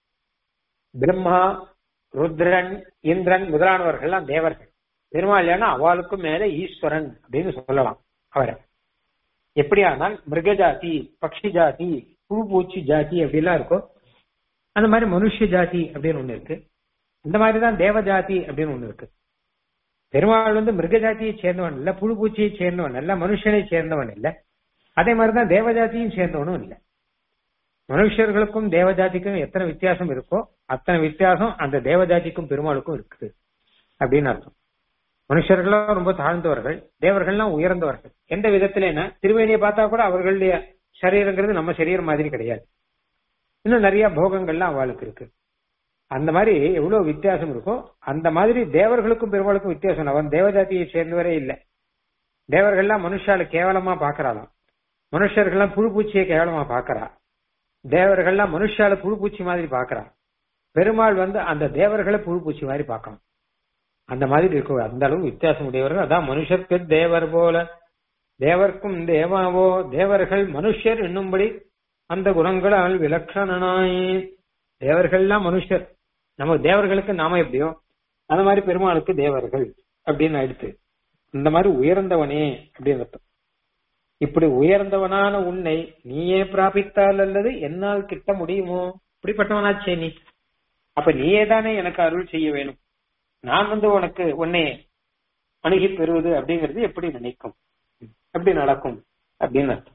பிரம்மா ருத்ரன் இந்திரன் முதலானவர்கள்லாம் தேவர்கள் பெருமாள் ஏன்னா அவளுக்கும் மேல ஈஸ்வரன் அப்படின்னு சொல்லலாம் அவரை எப்படியானால் மிருக ஜாதி பக்ஷி ஜாதி புழு பூச்சி ஜாதி அப்படிலாம் இருக்கும் அந்த மாதிரி மனுஷ ஜாதி அப்படின்னு ஒண்ணு இருக்கு இந்த மாதிரி தான் தேவ ஜாதி அப்படின்னு ஒண்ணு இருக்கு பெருமாள் வந்து மிருக ஜாதியை சேர்ந்தவன் இல்ல புழு பூச்சியை சேர்ந்தவன் இல்ல மனுஷனை சேர்ந்தவன் இல்ல அதே மாதிரிதான் தேவ ஜாதியும் சேர்ந்தவனும் இல்ல மனுஷர்களுக்கும் தேவ ஜாதிக்கும் எத்தனை வித்தியாசம் இருக்கோ அத்தனை வித்தியாசம் அந்த தேவ ஜாதிக்கும் பெருமாளுக்கும் இருக்குது அப்படின்னு அர்த்தம் மனுஷர்கள்லாம் ரொம்ப தாழ்ந்தவர்கள் தேவர்கள்லாம் உயர்ந்தவர்கள் எந்த விதத்திலேன்னா திருவேணியை பார்த்தா கூட அவர்களுடைய சரீரங்கிறது நம்ம சரீரம் மாதிரி கிடையாது இன்னும் நிறைய போகங்கள்லாம் அவளுக்கு இருக்கு அந்த மாதிரி எவ்வளவு வித்தியாசம் இருக்கோ அந்த மாதிரி தேவர்களுக்கும் பெருமாளுக்கும் வித்தியாசம் இல்லை. அவன் தேவஜாதியை சேர்ந்தவரே இல்லை தேவர்கள்லாம் மனுஷால கேவலமா பாக்குறாளாம் மனுஷர்கள்லாம் புழு பூச்சியை கேவலமா பாக்குறா தேவர்கள்லாம் மனுஷால புழு பூச்சி மாதிரி பாக்குறா பெருமாள் வந்து அந்த தேவர்களை புழு பூச்சி மாதிரி பார்க்கணும் அந்த மாதிரி இருக்கும் அந்த அளவு வித்தியாசம் உடையவர்கள் அதான் மனுஷருக்கு தேவர் போல தேவர்க்கும் தேவாவோ தேவர்கள் மனுஷர் என்னும்படி அந்த குணங்களால் விலட்சணனாய் தேவர்கள்லாம் மனுஷர் நம்ம தேவர்களுக்கு நாம எப்படியோ அந்த மாதிரி பெருமாளுக்கு தேவர்கள் அப்படின்னு ஆயிடுத்து இந்த மாதிரி உயர்ந்தவனே அப்படின்னு அர்த்தம் இப்படி உயர்ந்தவனான உன்னை நீயே பிராபித்தால் அல்லது என்னால் கிட்ட முடியுமோ இப்படிப்பட்டவனாச்சே நீ அப்ப நீயே தானே எனக்கு அருள் செய்ய வேணும் நான் வந்து உனக்கு உன்னை அணுகி பெறுவது அப்படிங்கிறது எப்படி நினைக்கும் எப்படி நடக்கும் அப்படின்னு அர்த்தம்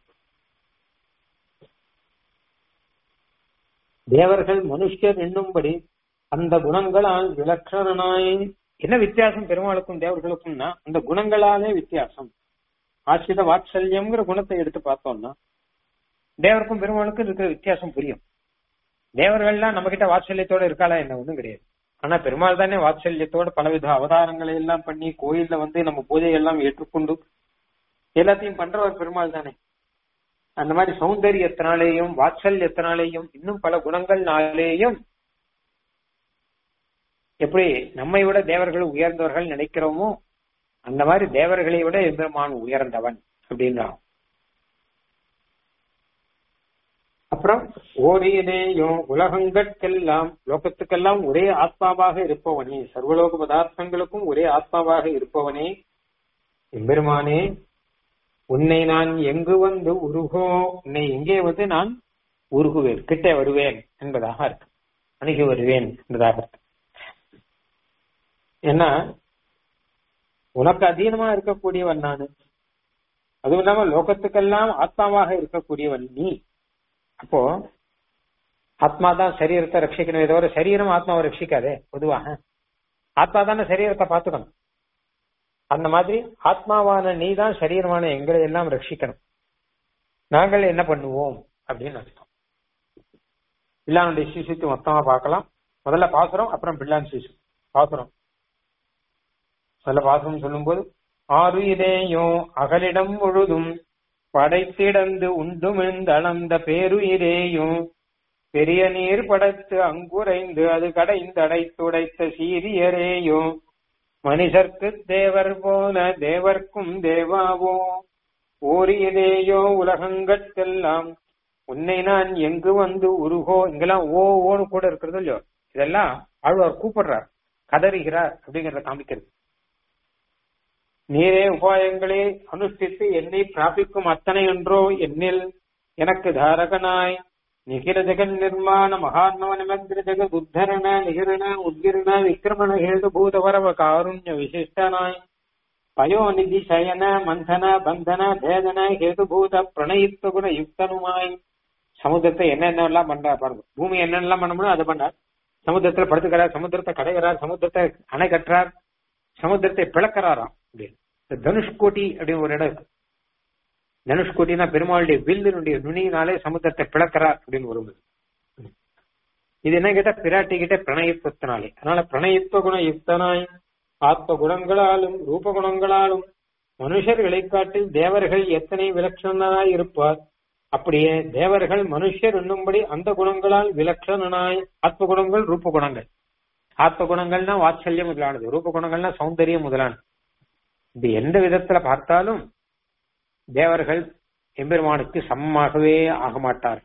தேவர்கள் மனுஷர் என்னும்படி அந்த குணங்களால் விலட்சணனாய் என்ன வித்தியாசம் பெருமாளுக்கும் தேவர்களுக்கும்னா அந்த குணங்களாலே வித்தியாசம் ஆசிரித வாத்சல்யம்ங்கிற குணத்தை எடுத்து பார்த்தோம்னா தேவருக்கும் பெருமாளுக்கும் இருக்கிற வித்தியாசம் புரியும் தேவர்கள்லாம் நம்ம கிட்ட வாத்சல்யத்தோட இருக்காளா என்ன ஒண்ணும் கிடையாது ஆனா பெருமாள் தானே வாத்சல்யத்தோட பலவித அவதாரங்களை எல்லாம் பண்ணி கோயில்ல வந்து நம்ம பூஜை எல்லாம் ஏற்றுக்கொண்டு எல்லாத்தையும் பண்றவர் பெருமாள் தானே அந்த மாதிரி சௌந்தரியத்தினாலேயும் வாத்சல்யத்தினாலேயும் இன்னும் பல குணங்கள்னாலேயும் எப்படி நம்மை விட தேவர்கள் உயர்ந்தவர்கள் நினைக்கிறோமோ அந்த மாதிரி தேவர்களை விட எம்பெருமான் உயர்ந்தவன் அப்படின்றான் அப்புறம் ஓரியிலேயும் உலகங்கட்கெல்லாம் லோகத்துக்கெல்லாம் ஒரே ஆத்மாவாக இருப்பவனே சர்வலோக பதார்த்தங்களுக்கும் ஒரே ஆத்மாவாக இருப்பவனே எம்பெருமானே உன்னை நான் எங்கு வந்து உருகோ உன்னை எங்கே வந்து நான் உருகுவேன் கிட்டே வருவேன் என்பதாக இருக்கு அணுகி வருவேன் என்பதாக இருக்கு ஏன்னா உனக்கு அதீனமா இருக்கக்கூடியவன் நானு அதுவும் இல்லாம லோகத்துக்கெல்லாம் ஆத்மாவாக இருக்கக்கூடியவன் நீ அப்போ ஆத்மா தான் சரீரத்தை ரட்சிக்கணும் தவிர சரீரம் ஆத்மாவை ரட்சிக்காதே பொதுவாக ஆத்மா தானே சரீரத்தை பார்த்துக்கணும் அந்த மாதிரி ஆத்மாவான நீ தான் சரீரமான எங்களை எல்லாம் ரட்சிக்கணும் நாங்கள் என்ன பண்ணுவோம் அப்படின்னு அர்த்தம் பிள்ளானுடைய சிசுத்து மொத்தமா பார்க்கலாம் முதல்ல பாசுரம் அப்புறம் பிள்ளான் சிசு பாசுரம் முதல்ல பாசுரம் சொல்லும்போது ஆறுயிரேயோ அகலிடம் முழுதும் படைத்திடந்து உண்டுமெந்தளந்த பேருயிரேயும் பெரிய நீர் படைத்து அங்குரைந்து அது கடைந்தடைத்துடைத்த சீரியரேயோ மனிதர்க்கு தேவர் போல தேவர்க்கும் தேவாவோ ஓரியதேயோ உலகங்கட்கெல்லாம் உன்னை நான் எங்கு வந்து உருகோ இங்கெல்லாம் ஓ ஓன்னு கூட இருக்கிறது இல்லையோ இதெல்லாம் ஆழ்வார் கூப்பிடுறார் கதறுகிறார் அப்படிங்கறத காமிக்கிறது நீரே உபாயங்களே அனுஷ்டித்து என்னை பிராபிக்கும் அத்தனை என்றோ என்னில் எனக்கு தாரகனாய் நிகிர ஜெகன் நிர்மாண மகாத்மவ நிமந்திர ஜெகத் உத்தரண நிகரண உத்கிரண விக்ரமண ஹேது பூதவரவ காருண்ய விசிஷ்டனாய் பயோநிதி சயன மந்தன பந்தன பேதன ஹேதுபூத பிரணயித்துவ குண யுக்தனுமாய் சமுத்திரத்தை என்னென்ன எல்லாம் பண்றார் பாருங்க பூமி என்னென்னலாம் பண்ண முடியும் அதை பண்ணார் சமுத்திரத்துல படுத்துக்கிறார் சமுத்திரத்தை கடைகிறார் சமுத்திரத்தை அணை கட்டுறார் சமுத்திரத்தை பிளக்கிறாராம் அப்படின்னு தனுஷ்கோட்டி அப்படின்னு ஒரு இடம் இருக்கு தனுஷ்கோட்டினா பெருமாளுடைய வில்லினுடைய நுனியினாலே சமுத்திரத்தை பிளக்கிறார் அப்படின்னு ஒரு இது என்ன கேட்டா பிராட்டி கிட்ட பிரணயத்துவத்தினாலே அதனால பிரணயத்துவ குண யுக்தனாய் ஆத்ம குணங்களாலும் ரூப குணங்களாலும் மனுஷர்களை காட்டில் தேவர்கள் எத்தனை விலட்சணனாய் இருப்பார் அப்படியே தேவர்கள் மனுஷர் என்னும்படி அந்த குணங்களால் விலட்சணனாய் ஆத்ம குணங்கள் ரூப குணங்கள் ஆத்ம குணங்கள்னா வாத்சல்யம் முதலானது ரூப குணங்கள்னா சௌந்தரியம் முதலானது இது எந்த விதத்துல பார்த்தாலும் தேவர்கள் எம்பெருமானுக்கு சமமாகவே ஆக மாட்டார்கள்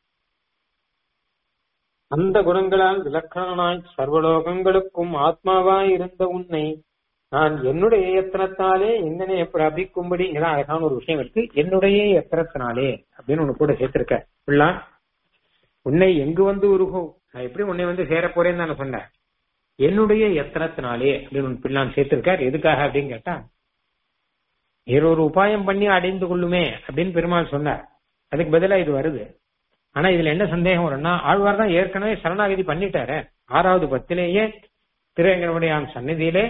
அந்த குணங்களால் விலக்கணனாய் சர்வலோகங்களுக்கும் ஆத்மாவாய் இருந்த உன்னை நான் என்னுடைய எத்தனத்தாலே எங்கனே பிராபிக்கும்படி இதான் அழகான ஒரு விஷயம் இருக்கு என்னுடைய எத்தனத்தினாலே அப்படின்னு ஒண்ணு கூட சேர்த்திருக்க பிள்ளா உன்னை எங்கு வந்து உருகும் நான் எப்படி உன்னை வந்து சேர போறேன்னு நான் சொன்னேன் என்னுடைய எத்தனத்தினாலே அப்படின்னு ஒன்று பிள்ளான் சேர்த்திருக்கார் எதுக்காக அப்படின்னு கேட்டா வேறொரு உபாயம் பண்ணி அடைந்து கொள்ளுமே அப்படின்னு பெருமாள் சொன்னார் அதுக்கு பதிலா இது வருது ஆனா இதுல என்ன சந்தேகம் வரும்னா ஆழ்வார் தான் ஏற்கனவே சரணாகதி பண்ணிட்டாரு ஆறாவது பத்திலேயே திருவேங்கடமுடையான் சந்நிதியிலே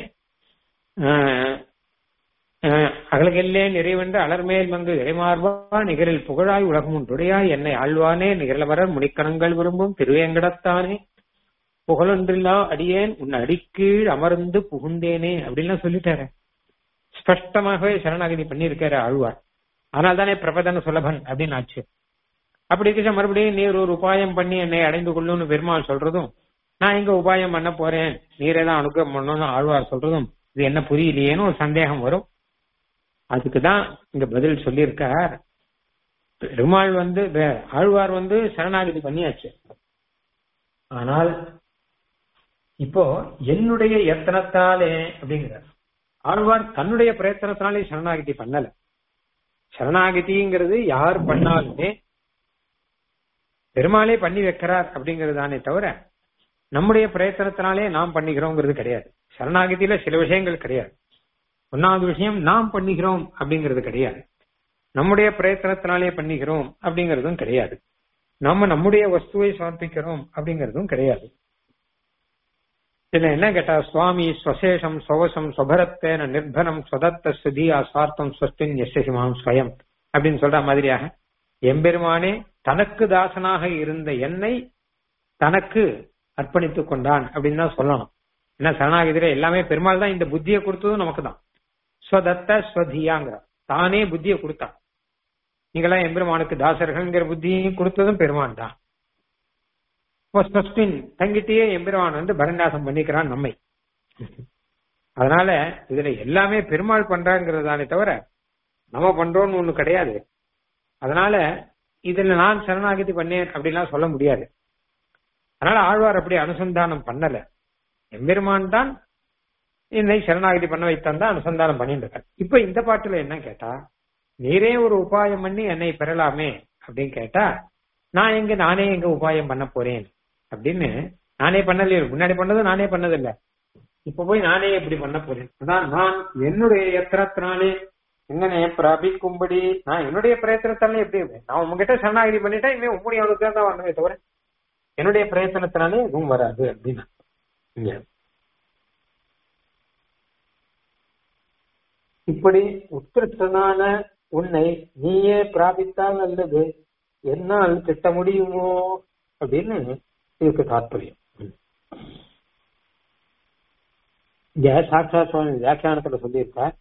அகலகெல்லே நிறைவென்று அலர்மேல் மங்கு இறைமார்பா நிகரில் புகழாய் உலகம் துடையாய் என்னை ஆழ்வானே நிகழவரர் முடிக்கணங்கள் விரும்பும் திருவேங்கடத்தானே புகழொன்றில்லா அடியேன் உன் அடிக்கீழ் அமர்ந்து புகுந்தேனே அப்படின்லாம் சொல்லிட்டாரு ஸ்பஷ்டமாகவே சரணாகதி பண்ணியிருக்காரு ஆழ்வார் ஆனால் தானே பிரபதன சுலபன் அப்படின்னு ஆச்சு அப்படி இருக்க மறுபடியும் நீர் ஒரு உபாயம் பண்ணி என்னை அடைந்து கொள்ளும்னு பெருமாள் சொல்றதும் நான் எங்க உபாயம் பண்ண போறேன் நீரே தான் அனுகிரகம் பண்ணணும்னு ஆழ்வார் சொல்றதும் இது என்ன புரியலையேன்னு ஒரு சந்தேகம் வரும் அதுக்குதான் இங்க பதில் சொல்லியிருக்கார் பெருமாள் வந்து ஆழ்வார் வந்து சரணாகதி பண்ணியாச்சு ஆனால் இப்போ என்னுடைய எத்தனத்தாலே அப்படிங்கிறார் ஆழ்வார் தன்னுடைய பிரயத்தனத்தினாலே சரணாகதி பண்ணல சரணாகதிங்கிறது யார் பண்ணாலுமே பெருமாளே பண்ணி வைக்கிறார் அப்படிங்கிறது தானே தவிர நம்முடைய பிரயத்தனத்தினாலே நாம் பண்ணிக்கிறோங்கிறது கிடையாது சரணாகதியில சில விஷயங்கள் கிடையாது ஒன்னாவது விஷயம் நாம் பண்ணிக்கிறோம் அப்படிங்கிறது கிடையாது நம்முடைய பிரயத்தனத்தினாலே பண்ணிக்கிறோம் அப்படிங்கிறதும் கிடையாது நம்ம நம்முடைய வஸ்துவை சமர்ப்பிக்கிறோம் அப்படிங்கிறதும் கிடையாது இதுல என்ன கேட்டா சுவாமி ஸ்வசேஷம் சுவசம் சுபரத்தேன நிர்பரம் சுதத்த சுதியா சார்த்தம் ஸ்வஸ்தின் எஸ்எசிமாம் ஸ்வயம் அப்படின்னு சொல்ற மாதிரியாக எம்பெருமானே தனக்கு தாசனாக இருந்த என்னை தனக்கு அர்ப்பணித்துக் கொண்டான் அப்படின்னு தான் சொல்லணும் ஏன்னா சரணாகதியில எல்லாமே பெருமாள் தான் இந்த புத்தியை கொடுத்ததும் நமக்கு தான் ஸ்வதத்த ஸ்வதியாங்கிற தானே புத்தியை கொடுத்தான் நீங்களாம் எம்பெருமானுக்கு தாசர்கள்ங்கிற புத்தியையும் கொடுத்ததும் பெருமான் தான் ஸ்வஸ்தின் தங்கிட்டே எம்பெருமான் வந்து பரண்டாசம் பண்ணிக்கிறான் நம்மை அதனால இதுல எல்லாமே பெருமாள் பண்றாங்கிறதானே தவிர நம்ம பண்றோம்னு ஒண்ணு கிடையாது அதனால இதுல நான் சரணாகதி பண்ணேன் அப்படின்லாம் சொல்ல முடியாது அதனால ஆழ்வார் அப்படி அனுசந்தானம் பண்ணல எம்பெருமான் தான் என்னை சரணாகதி பண்ண வைத்தான் அனுசந்தானம் பண்ணிட்டு இருக்கார் இப்ப இந்த பாட்டுல என்ன கேட்டா நீரே ஒரு உபாயம் பண்ணி என்னை பெறலாமே அப்படின்னு கேட்டா நான் எங்க நானே எங்க உபாயம் பண்ண போறேன் அப்படின்னு நானே பண்ணலையே முன்னாடி பண்ணது நானே பண்ணதில்ல இப்ப போய் நானே எப்படி பண்ண போறேன் அதான் நான் என்னுடைய எத்திரத்தினாலே என்னை பிராபிக்கும்படி நான் என்னுடைய பிரயத்தனத்தாலே எப்படி இருப்பேன் நான் உங்ககிட்ட சரணாகதி பண்ணிட்டா இனிமே உங்களுடைய அவனுக்கு தான் வரணுமே தவிர என்னுடைய பிரயத்தனத்தினாலே எதுவும் வராது அப்படின்னா இங்க இப்படி உத்கிருஷ்டனான உன்னை நீயே பிராபித்தால் அல்லது என்னால் கிட்ட முடியுமோ அப்படின்னு இதுக்கு தாற்பயம் இங்க சாட்சா சுவாமி வியாக்கியானத்துல சொல்லியிருக்கார்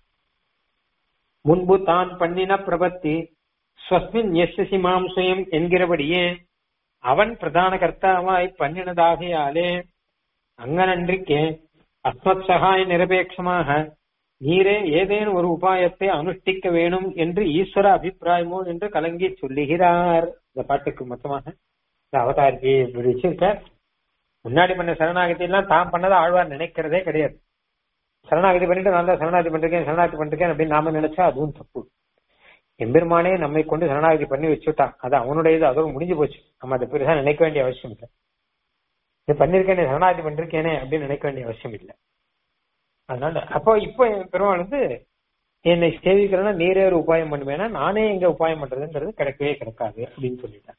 முன்பு தான் பண்ணின பிரபத்தி ஸ்வஸ்மின் எஸ்எசி மாம்சயம் என்கிறபடியே அவன் பிரதான கர்த்தாவாய் பண்ணினதாகையாலே அங்கனன்றிக்கே அஸ்மத் சகாய நிரபேட்சமாக நீரே ஏதேனும் ஒரு உபாயத்தை அனுஷ்டிக்க வேணும் என்று ஈஸ்வர அபிப்பிராயமோ என்று கலங்கி சொல்லுகிறார் இந்த பாட்டுக்கு மொத்தமாக இந்த அவதாரிக்கு இப்படி வச்சிருக்க முன்னாடி பண்ண சரணாகதி எல்லாம் தான் பண்ணதை ஆழ்வார் நினைக்கிறதே கிடையாது சரணாகதி பண்ணிட்டு நான் தான் சரணாகதி பண்ணிருக்கேன் சரணாகதி பண்ணிருக்கேன் அப்படின்னு நாம நினைச்சா அதுவும் தப்பு எம்பெருமானே நம்மை கொண்டு சரணாகதி பண்ணி வச்சுட்டான் அது அவனுடையது அதோட முடிஞ்சு போச்சு நம்ம அதை பெருசா நினைக்க வேண்டிய அவசியம் இல்லை இது பண்ணிருக்கேனே சரணாகதி பண்ணிருக்கேனே அப்படின்னு நினைக்க வேண்டிய அவசியம் இல்லை அதனால அப்போ இப்போ பெருமாள் வந்து என்னை சேவிக்கிறேன்னா நீரே ஒரு உபாயம் பண்ணுவேன்னா நானே எங்க உபாயம் பண்றதுன்றது கிடைக்கவே கிடைக்காது அப்படின்னு சொல்லிட்டேன்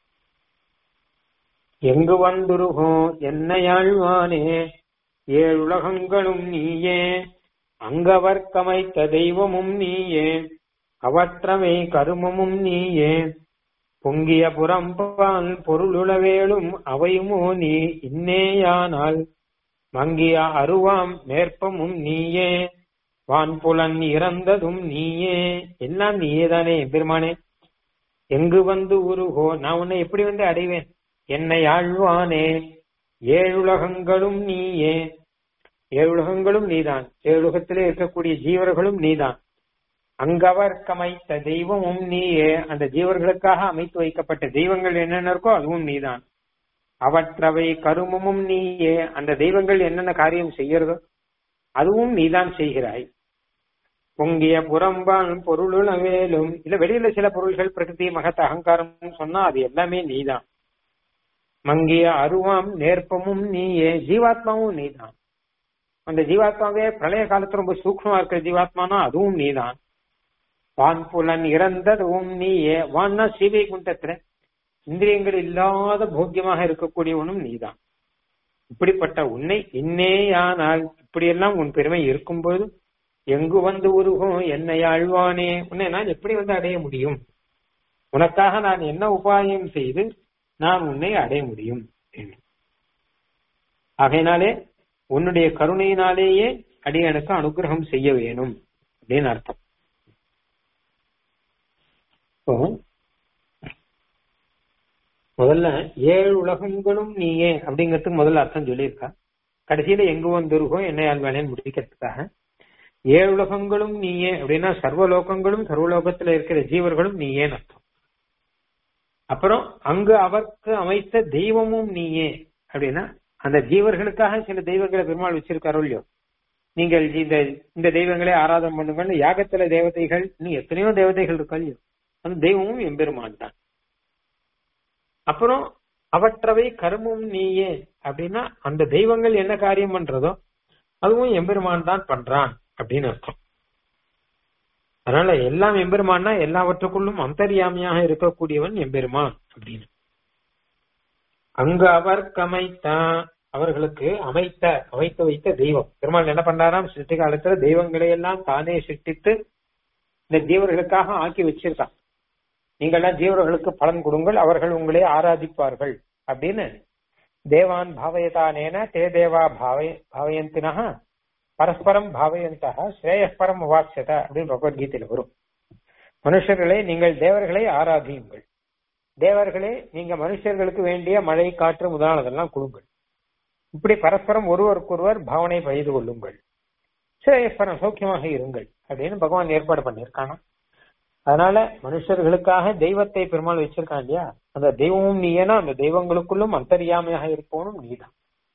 எங்கு வந்துருகும் என்னையாழ்வானே ஏழுலகங்களும் நீயே அங்கவர்க்கமைத்த தெய்வமும் நீயே அவற்றவை கருமமும் நீயே பொங்கிய புறம்பால் பொருளுளவேளும் அவையுமோ நீ இன்னேயானால் மங்கிய அருவாம் மேற்பமும் நீயே வான்புலன் இறந்ததும் நீயே எல்லாம் நீயே தானே பெருமானே எங்கு வந்து உருகோ நான் உன்னை எப்படி வந்து அடைவேன் என்னை ஆழ்வானே ஏழுலகங்களும் நீயே ஏழுலகங்களும் நீதான் ஏழுலகத்திலே இருக்கக்கூடிய ஜீவர்களும் நீதான் அங்கவர்க்கமைத்த தெய்வமும் நீயே அந்த ஜீவர்களுக்காக அமைத்து வைக்கப்பட்ட தெய்வங்கள் என்னென்ன இருக்கோ அதுவும் நீதான் அவற்றவை கருமமும் நீயே அந்த தெய்வங்கள் என்னென்ன காரியம் செய்யறதோ அதுவும் நீதான் செய்கிறாய் பொங்கிய புறம்பான் பொருளும் வேலும் இல்ல வெளியில சில பொருள்கள் பிரகிருதி மகத் அகங்காரம் சொன்னா அது எல்லாமே நீதான் மங்கிய அருவாம் நேர்ப்பமும் நீயே ஜீவாத்மாவும் நீதான் அந்த ஜீவாத்மாவே பிரளய காலத்துல ரொம்ப சூக்மமா இருக்கிற ஜீவாத்மானா அதுவும் நீதான் வான் புலன் இறந்ததும் நீயே வான்னா ஸ்ரீவைகுண்டத்துல இந்திரியங்கள் இல்லாத போக்கியமாக இருக்கக்கூடியவனும் நீதான் இப்படிப்பட்ட உன்னை இன்னேயானால் இப்படியெல்லாம் உன் பெருமை இருக்கும்போது எங்கு வந்து உருகும் என்னை ஆழ்வானே உன்னை நான் எப்படி வந்து அடைய முடியும் உனக்காக நான் என்ன உபாயம் செய்து நான் உன்னை அடைய முடியும் ஆகையினாலே உன்னுடைய கருணையினாலேயே அடியனுக்கு அனுகிரகம் செய்ய வேணும் அப்படின்னு அர்த்தம் முதல்ல ஏழு உலகங்களும் நீயே அப்படிங்கிறதுக்கு முதல்ல அர்த்தம் சொல்லியிருக்கா கடைசியில எங்கு வந்துருகோ என்னையால் வேலைன்னு முடிக்கிறதுக்காக ஏழு உலகங்களும் நீயே அப்படின்னா சர்வலோகங்களும் சர்வலோகத்துல இருக்கிற ஜீவர்களும் நீயேன்னு அர்த்தம் அப்புறம் அங்கு அவருக்கு அமைத்த தெய்வமும் நீயே அப்படின்னா அந்த ஜீவர்களுக்காக சில தெய்வங்களை பெருமாள் வச்சிருக்காரோ இல்லையோ நீங்கள் இந்த இந்த தெய்வங்களை ஆராதனை பண்ணுங்கன்னு யாகத்துல தேவதைகள் இன்னும் எத்தனையோ தேவதைகள் இருக்கா இல்லையோ அந்த தெய்வமும் எம்பெருமான் தான் அப்புறம் அவற்றவை கருமும் நீயே அப்படின்னா அந்த தெய்வங்கள் என்ன காரியம் பண்றதோ அதுவும் எம்பெருமான் தான் பண்றான் அப்படின்னு அர்த்தம் அதனால எல்லாம் எம்பெருமான்னா எல்லாவற்றுக்குள்ளும் அந்தரியாமியாக இருக்கக்கூடியவன் எம்பெருமான் அப்படின்னு அங்க அவர் கமைத்தா அவர்களுக்கு அமைத்த அமைத்து வைத்த தெய்வம் பெருமாள் என்ன பண்றாராம் சிருஷ்டி காலத்துல தெய்வங்களை எல்லாம் தானே சிருஷ்டித்து இந்த ஜீவர்களுக்காக ஆக்கி வச்சிருக்கான் நீங்கள்லாம் ஜீவர்களுக்கு பலன் கொடுங்கள் அவர்கள் உங்களே ஆராதிப்பார்கள் அப்படின்னு தேவான் பாவயதானேன தே தேவா பாவய பாவயந்தினா பரஸ்பரம் பாவயந்தா ஸ்ரேயஸ்பரம் உபாட்சத அப்படின்னு பகவத்கீதையில வரும் மனுஷர்களே நீங்கள் தேவர்களை ஆராதியுங்கள் தேவர்களே நீங்க மனுஷர்களுக்கு வேண்டிய மழை காற்று முதலானதெல்லாம் கொடுங்கள் இப்படி பரஸ்பரம் ஒருவருக்கொருவர் பாவனை செய்து கொள்ளுங்கள் ஸ்ரேயஸ்பரம் சௌக்கியமாக இருங்கள் அப்படின்னு பகவான் ஏற்பாடு பண்ணியிருக்கானா அதனால மனுஷர்களுக்காக தெய்வத்தை பெருமாள் வச்சிருக்கான் இல்லையா அந்த தெய்வமும் நீ ஏன்னா அந்த தெய்வங்களுக்குள்ளும் அந்தரியாமையாக இருப்பவனும் நீதான்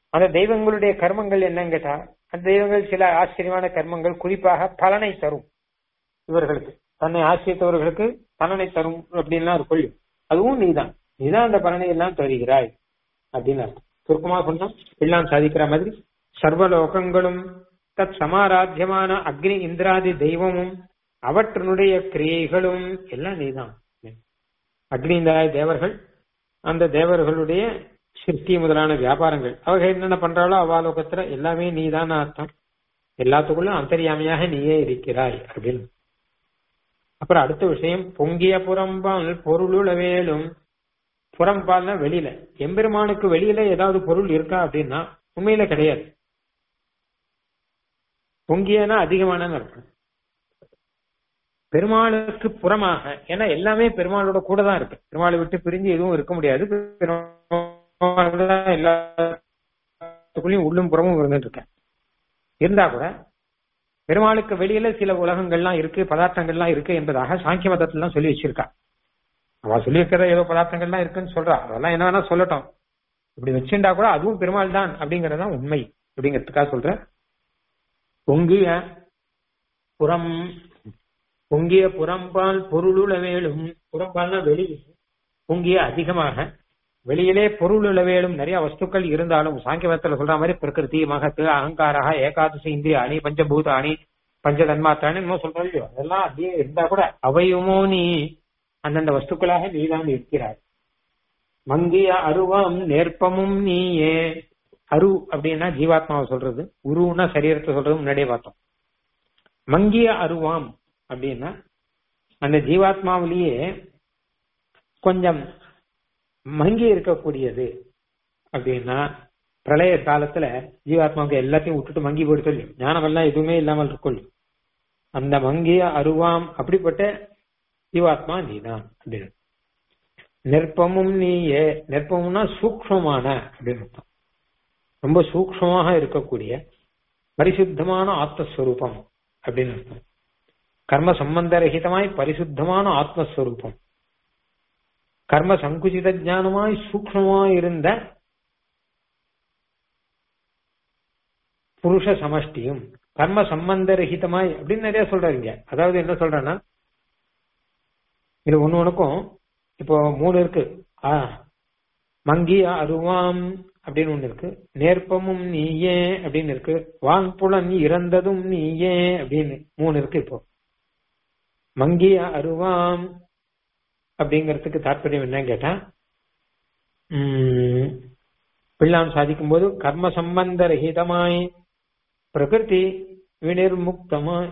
அந்த தெய்வங்களுடைய கர்மங்கள் என்னன்னு கேட்டா அந்த தெய்வங்கள் சில ஆச்சரியமான கர்மங்கள் குறிப்பாக பலனை தரும் இவர்களுக்கு தன்னை ஆசிரியத்தவர்களுக்கு பலனை தரும் அப்படின்லாம் ஒரு கொள்ளும் அதுவும் நீதான் நீதான் அந்த பலனை எல்லாம் தருகிறாய் அப்படின்னு அர்த்தம் சுருக்கமா சொன்னா எல்லாம் சாதிக்கிற மாதிரி சர்வலோகங்களும் தத் சமாராத்தியமான அக்னி இந்திராதி தெய்வமும் அவற்றினுடைய கிரியைகளும் எல்லாம் நீதான் அக்னி இந்திராதி தேவர்கள் அந்த தேவர்களுடைய சிருஷ்டி முதலான வியாபாரங்கள் அவர்கள் என்னென்ன பண்றாளோ அவாலோகத்துல எல்லாமே நீதான் அர்த்தம் எல்லாத்துக்குள்ளும் அந்தரியாமையாக நீயே இருக்கிறாய் அப்படின்னு அப்புறம் அடுத்த விஷயம் பொங்கிய புறம்பால் பொருளுள வேலும் புறம்பால்னா வெளியில எம்பெருமானுக்கு வெளியில ஏதாவது பொருள் இருக்கா அப்படின்னா உண்மையில கிடையாது பொங்கியனா அதிகமான அர்த்தம் பெருமாளுக்கு புறமாக ஏன்னா எல்லாமே பெருமாளோட கூட தான் இருக்கு பெருமாளை விட்டு பிரிஞ்சு எதுவும் இருக்க முடியாது பெருமாள் தான் எல்லாத்துக்குள்ளயும் உள்ளும் புறமும் இருந்துட்டு இருக்கேன் இருந்தா கூட பெருமாளுக்கு வெளியில சில உலகங்கள்லாம் இருக்கு பதார்த்தங்கள்லாம் இருக்கு என்பதாக சாங்கிய மதத்துல சொல்லி வச்சிருக்கா அவ சொல்லி இருக்கிற ஏதோ பதார்த்தங்கள்லாம் இருக்குன்னு சொல்றா அதெல்லாம் என்ன வேணா சொல்லட்டும் இப்படி வச்சுட்டா கூட அதுவும் பெருமாள் தான் அப்படிங்கறதுதான் உண்மை அப்படிங்கிறதுக்காக சொல்ற பொங்கிய புறம் பொங்கிய புறம்பால் பொருளுள வேலும் புறம்பால்னா வெளி பொங்கிய அதிகமாக வெளியிலே பொருள் வேலும் நிறைய வஸ்துக்கள் இருந்தாலும் சாங்கியமத்துல சொல்ற மாதிரி பிரகிருதி மகத்து அகங்காரா ஏகாதசி இந்திய அணி பஞ்சபூத அணி பஞ்ச தன்மாத்தானு இன்னும் சொல்றோம் இல்லையோ அதெல்லாம் அப்படியே இருந்தா கூட அவையுமோ நீ அந்தந்த வஸ்துக்களாக நீதான் இருக்கிறாய் மங்கிய அருவம் நேர்ப்பமும் நீயே அரு அப்படின்னா ஜீவாத்மாவை சொல்றது உருன்னா சரீரத்தை சொல்றது முன்னாடியே பார்த்தோம் மங்கிய அருவாம் அப்படின்னா அந்த ஜீவாத்மாவிலேயே கொஞ்சம் மங்கி இருக்கக்கூடியது அப்படின்னா பிரளய காலத்துல ஜீவாத்மாவுக்கு எல்லாத்தையும் விட்டுட்டு மங்கி போயிட்டு சொல்லி ஞானமெல்லாம் எதுவுமே இல்லாமல் இருக்கும் அந்த மங்கிய அருவாம் அப்படிப்பட்ட ஜீவாத்மா நீதான் அப்படின்னு நெற்பமும் நீயே நெற்பமும்னா சூக்மமான அப்படின்னு அர்த்தம் ரொம்ப சூக்மமாக இருக்கக்கூடிய பரிசுத்தமான ஆத்மஸ்வரூபம் அப்படின்னு அர்த்தம் கர்ம சம்பந்தரகிதமாய் பரிசுத்தமான ஆத்மஸ்வரூபம் கர்ம சங்குச்சித ஜானமாய் சூக்மமாய் இருந்த புருஷ சமஷ்டியும் கர்ம சம்பந்தரகிதமாய் அப்படின்னு நிறைய சொல்றாங்க அதாவது என்ன சொல்றேன்னா இது ஒண்ணு ஒண்ணுக்கும் இப்போ மூணு இருக்கு ஆ மங்கிய அருவாம் அப்படின்னு ஒண்ணு இருக்கு நேர்ப்பமும் நீயே அப்படின்னு இருக்கு வான்புலன் இறந்ததும் நீயே அப்படின்னு மூணு இருக்கு இப்போ மங்கிய அருவாம் அப்படிங்கறதுக்கு தாற்பயம் என்னன்னு கேட்டா உம் பிள்ளான் சாதிக்கும் போது கர்ம சம்பந்த ரஹிதமாய் பிரகிருதி வினிர்முக்தமாய்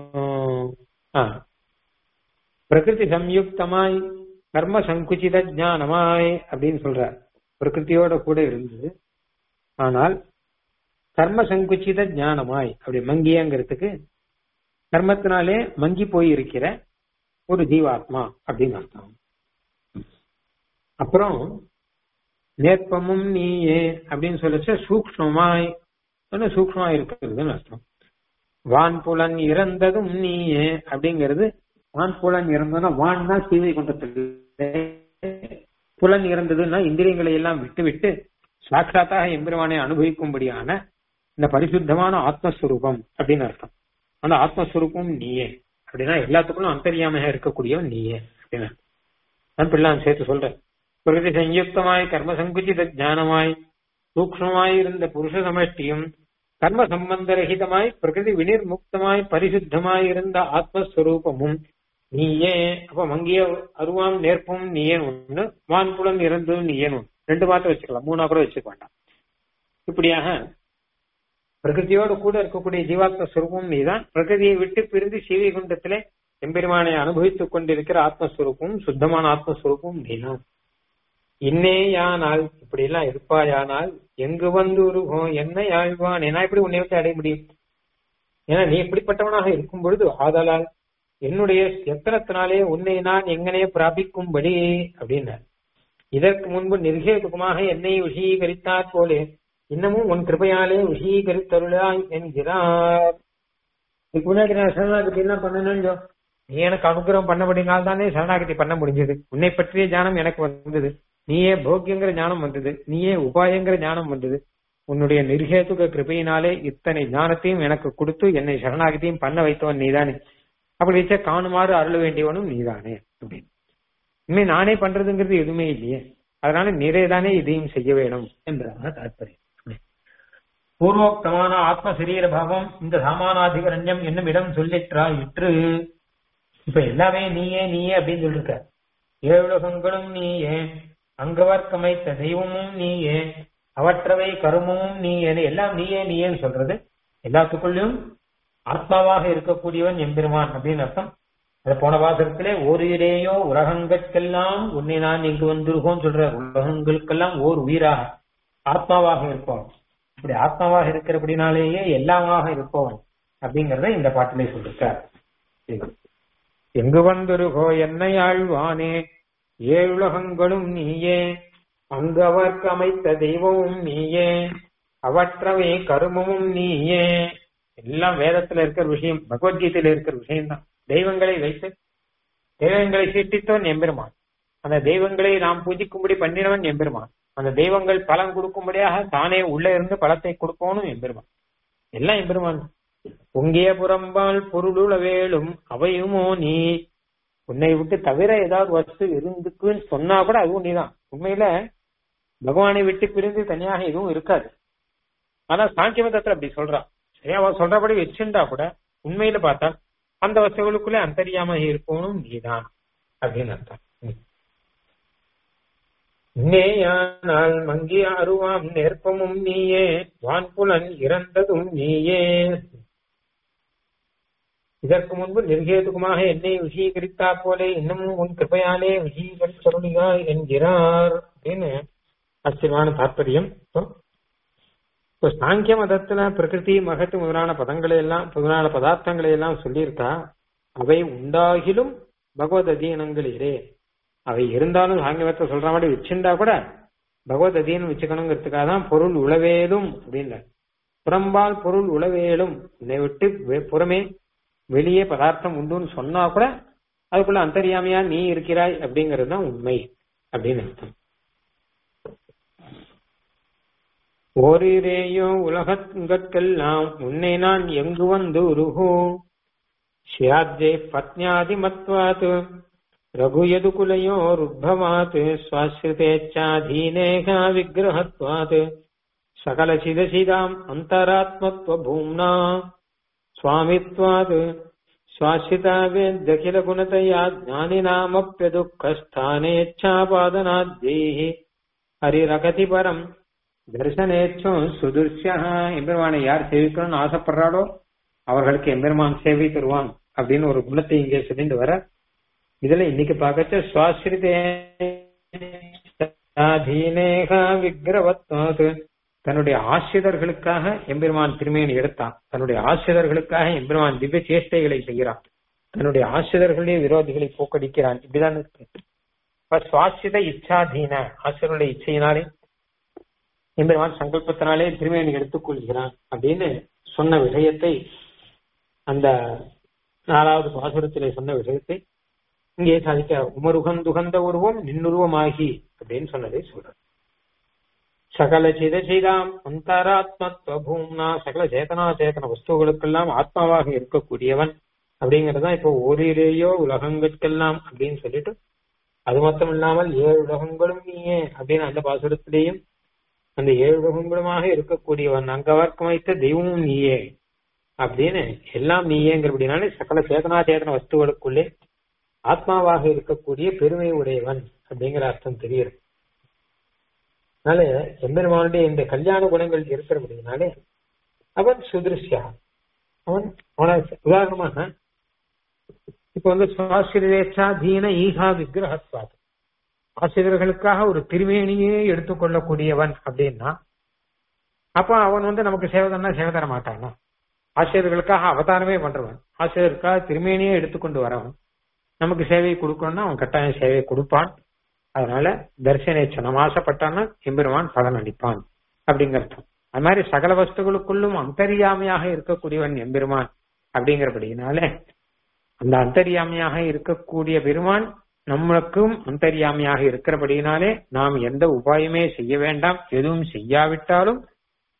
பிரகிருதி சம்யுக்தமாய் கர்ம சங்குச்சித ஜானமாய் அப்படின்னு சொல்றார் பிரகிருத்தியோட கூட இருந்தது ஆனால் கர்ம சங்குச்சித ஞானமாய் அப்படி மங்கியங்கிறதுக்கு கர்மத்தினாலே மங்கி போய் இருக்கிற ஒரு ஜீவாத்மா அப்படின்னு அர்த்தம் அப்புறம் நேர்ப்பமும் நீயே அப்படின்னு சொல்லச்ச சூக்மமாய் சூக்மமா இருக்கிறதுன்னு அர்த்தம் வான்புலன் இறந்ததும் நீயே அப்படிங்கிறது வான்புலன் இறந்ததுன்னா வான் தான் சீவை கொண்டது புலன் இறந்ததுன்னா இந்திரியங்களை எல்லாம் விட்டு விட்டு சாட்சாத்தாக எம்பெருமானை அனுபவிக்கும்படியான இந்த பரிசுத்தமான ஆத்மஸ்வரூபம் அப்படின்னு அர்த்தம் அந்த ஆத்மஸ்வரூபம் நீயே அப்படின்னா எல்லாத்துக்கும் அந்தரியாமையா இருக்கக்கூடியவன் நீயே அப்படின்னு நான் பிள்ளான் சேர்த்து சொல்றேன் பிரகிருதி சயுக்தமாய் கர்ம சங்குச்சித ஞானமாய் சூக்மமாய் இருந்த புருஷ சமஷ்டியும் கர்ம சம்பந்தரகிதமாய் பிரகிருதி வினிர்முக்தமாய் பரிசுத்தமாய் இருந்த ஆத்மஸ்வரூபமும் நீயே அப்ப மங்கிய அருவாம் நேர்ப்பும் நீயே ஒண்ணு வான்புலம் இறந்ததும் நீயே ஒண்ணு ரெண்டு மாத்திரம் வச்சுக்கலாம் மூணா கூட வச்சுக்க வேண்டாம் இப்படியாக பிரகிருதியோடு கூட இருக்கக்கூடிய ஜீவாத்ம சுரூபம் நீதான் பிரகிருதியை விட்டு பிரிந்து சீவை குண்டத்திலே எம்பெருமானை அனுபவித்துக் கொண்டிருக்கிற ஆத்மஸ்வரூபம் சுத்தமான ஆத்மஸ்வரூபம் நீதான் இன்னேயானால் இப்படி எல்லாம் இருப்பாயானால் எங்கு வந்து உருகும் என்ன ஆழ்வான் என்ன இப்படி உன்னை விட்டு அடைய முடியும் ஏன்னா நீ இப்படிப்பட்டவனாக இருக்கும் பொழுது ஆதலால் என்னுடைய எத்தனத்தினாலே உன்னை நான் எங்கனே பிராபிக்கும்படி அப்படின்னார் இதற்கு முன்பு நிர்கேதுகமாக என்னை விஷீகரித்தாற் போலே இன்னமும் உன் கிருபையாலே விஷீகரித்தருளாய் என்கிறார் இதுக்கு முன்னாடி நான் சரணாகதி என்ன பண்ணணும்னு நீ எனக்கு அனுகிரகம் பண்ணபடினால் தானே சரணாகதி பண்ண முடிஞ்சது உன்னை பற்றிய ஞானம் எனக்கு வந்தது நீயே போக்கியங்கிற ஞானம் வந்தது நீயே உபாயங்கிற ஞானம் வந்தது உன்னுடைய நிர்ஹேதுக கிருபையினாலே இத்தனை ஞானத்தையும் எனக்கு கொடுத்து என்னை சரணாகதியும் பண்ண வைத்தவன் நீதானே அப்படி வச்சா காணுமாறு அருள வேண்டியவனும் நீதானே அப்படின்னு இனிமே நானே பண்றதுங்கிறது எதுவுமே இல்லையே அதனால நீரேதானே இதையும் செய்ய வேணும் என்றாங்க தாற்பயம் பூர்வோக்தமான ஆத்ம சரீர பாவம் இந்த சாமானாதிகரண்யம் என்னும் இடம் சொல்லிற்றா இற்று இப்ப எல்லாமே நீயே நீயே அப்படின்னு சொல்லிருக்க ஏழுலகங்களும் நீயே அங்கவர்க்கமைத்த தெய்வமும் நீயே அவற்றவை கருமமும் நீயே எல்லாம் நீயே நீயேன்னு சொல்றது எல்லாத்துக்குள்ளயும் ஆத்மாவாக இருக்கக்கூடியவன் எம்பெருமான் அப்படின்னு அர்த்தம் அது போன வாசகத்திலே ஓரிரேயோ உலகங்களுக்கெல்லாம் உன்னை நான் இங்கு வந்திருக்கோம் சொல்ற உலகங்களுக்கெல்லாம் ஓர் உயிராக ஆத்மாவாக இருப்பவன் இப்படி ஆத்மாவாக இருக்கிறபடினாலேயே எல்லாமாக இருப்பவன் அப்படிங்கறத இந்த பாட்டிலே சொல்லிருக்கார் எங்கு வந்திருகோ என்னை ஆழ்வானே ஏழுலகங்களும் நீயே அங்கு அவர்க்கு அமைத்த தெய்வமும் நீயே அவற்றவை கருமமும் நீயே எல்லாம் வேதத்துல இருக்கிற விஷயம் பகவத்கீதையில இருக்கிற விஷயம் தான் தெய்வங்களை வைத்து தெய்வங்களை சீட்டித்தவன் எம்பெருமான் அந்த தெய்வங்களை நாம் பூஜிக்கும்படி பண்ணினவன் எம்பெருமான் அந்த தெய்வங்கள் பலன் கொடுக்கும்படியாக தானே உள்ள இருந்து பலத்தை கொடுப்பவனும் எம்பெருமான் எல்லாம் எம்பெருமான் பொங்கிய புறம்பால் பொருளுள வேலும் அவையுமோ நீ உன்னை விட்டு தவிர ஏதாவது வஸ்து இருந்துக்குன்னு சொன்னா கூட அதுவும் நீதான் உண்மையில பகவானை விட்டு பிரிந்து தனியாக எதுவும் இருக்காது ஆனா சாங்கிய மதத்துல அப்படி சொல்றான் சரி அவ சொல்றபடி வச்சுண்டா கூட உண்மையில பார்த்தா அந்த வஸ்துகளுக்குள்ளே அந்தரியாம இருக்கணும் நீதான் அப்படின்னு அர்த்தம் நேயானால் மங்கிய அருவாம் நெருப்பமும் நீயே வான்புலன் இறந்ததும் நீயே இதற்கு முன்பு நிர்கேதுக்குமாக என்னை விஷீகரித்தா போலே இன்னமும் உன் கிருப்பையாலே விஷீகரிச்சருளிகா என்கிறார் அப்படின்னு ஆச்சரியமான தாற்பயம் இப்போ சாங்கிய மதத்துல பிரகிருதி மகத்து முதலான பதங்களை எல்லாம் முதலான பதார்த்தங்களை எல்லாம் சொல்லியிருக்கா அவை உண்டாகிலும் பகவத் அதீனங்களிலே அவை இருந்தாலும் சாங்கிய மதத்தை சொல்ற மாதிரி வச்சிருந்தா கூட பகவத் அதீனம் வச்சுக்கணுங்கிறதுக்காக தான் பொருள் உளவேலும் அப்படின்னு புறம்பால் பொருள் உளவேலும் என்னை விட்டு புறமே வெளியே பதார்த்தம் உண்டுன்னு சொன்னா கூட அதுக்குள்ள அந்தரியாமையா நீ இருக்கிறாய் அப்படிங்கிறது தான் உண்மை அப்படின்னு அர்த்தம் ஓரிரேயோ உலகங்கற்கெல்லாம் உன்னை நான் எங்கு வந்து உருகோ ஷியாத்ஜே பத்னியாதிமத்வாத் ரகுயதுகுலயோருத்பவாத் ஸ்வாசிரிதேச்சாதீனேகா விக்கிரகத்வாத் சகலசிதசிதாம் அந்தராத்மத்வபூம்னா स्वामित्वात् स्वाश्रितावेद्यखिलगुणतया ज्ञानिनामप्यदुःखस्थानेच्छापादनाद्यैः ஹரிரகதி பரம் தரிசனேச்சும் சுதுர்ஷா எம்பெருமானை யார் சேவிக்கணும்னு ஆசைப்படுறாளோ அவர்களுக்கு எம்பெருமான் சேவை தருவான் அப்படின்னு ஒரு குணத்தை இங்கே சொல்லிட்டு வர இதுல இன்னைக்கு பார்க்கச்ச சுவாசிரிதேகா விக்கிரவத்வாத் தன்னுடைய ஆசிரியர்களுக்காக எம்பெருமான் திருமேனி எடுத்தான் தன்னுடைய ஆசிரியர்களுக்காக எம்பெருமான் திவ்ய சேஷ்டைகளை செய்கிறான் தன்னுடைய ஆசிரியர்களுடைய விரோதிகளை போக்கடிக்கிறான் இப்படிதான் இருக்கு இப்ப சுவாசித இச்சாதீன ஆசிரியருடைய இச்சையினாலே எம்பெருமான் சங்கல்பத்தினாலே திருமேனி எடுத்துக் கொள்கிறான் அப்படின்னு சொன்ன விஷயத்தை அந்த நாலாவது பாசுரத்திலே சொன்ன விஷயத்தை இங்கே சாதிக்க உமருகந்துகந்த உருவம் நின்னுருவமாகி அப்படின்னு சொன்னதை சொல்ற சகல சிதசிதாம் அந்தராத்மத்துவ பூம்னா சகல சேதனா சேதன வஸ்துகளுக்கெல்லாம் ஆத்மாவாக இருக்கக்கூடியவன் அப்படிங்கறதுதான் இப்போ ஓரிலேயோ உலகங்களுக்கெல்லாம் அப்படின்னு சொல்லிட்டு அது மட்டும் இல்லாமல் ஏழு உலகங்களும் நீயே அப்படின்னு அந்த பாசுரத்திலேயும் அந்த ஏழு உலகங்களுமாக இருக்கக்கூடியவன் அங்கவர்க்கம் வைத்த தெய்வமும் நீயே அப்படின்னு எல்லாம் நீயேங்கிறபடினாலே சகல சேதனா சேதன வஸ்துகளுக்குள்ளே ஆத்மாவாக இருக்கக்கூடிய பெருமை உடையவன் அப்படிங்கிற அர்த்தம் தெரியுது அதனால எம்பெருமானுடைய இந்த கல்யாண குணங்கள் இருக்கிறபடினாலே அவன் சுதிருஷ்யா அவன் அவன உதாரணமாக இப்ப வந்து சுவாசிரேச்சா தீன ஈகா விக்கிரகத்வாத் ஆசிரியர்களுக்காக ஒரு திருமேனியே எடுத்துக்கொள்ளக்கூடியவன் அப்படின்னா அப்ப அவன் வந்து நமக்கு சேவதன்னா சேவை தர மாட்டானா ஆசிரியர்களுக்காக அவதாரமே பண்றவன் ஆசிரியருக்காக திருமேனியே எடுத்துக்கொண்டு வரவன் நமக்கு சேவை கொடுக்கணும்னா அவன் கட்டாயம் சேவை கொடுப்பான் அதனால தரிசனேச்சனம் ஆசைப்பட்டான்னா எம்பெருமான் பலன் அளிப்பான் அப்படிங்கிறதும் அது மாதிரி சகல வஸ்துகளுக்குள்ளும் அந்தரியாமையாக இருக்கக்கூடியவன் எம்பெருமான் அப்படிங்கிறபடினால அந்த அந்தரியாமையாக இருக்கக்கூடிய பெருமான் நம்மளுக்கும் அந்தரியாமையாக இருக்கிறபடினாலே நாம் எந்த உபாயமே செய்ய வேண்டாம் எதுவும் செய்யாவிட்டாலும்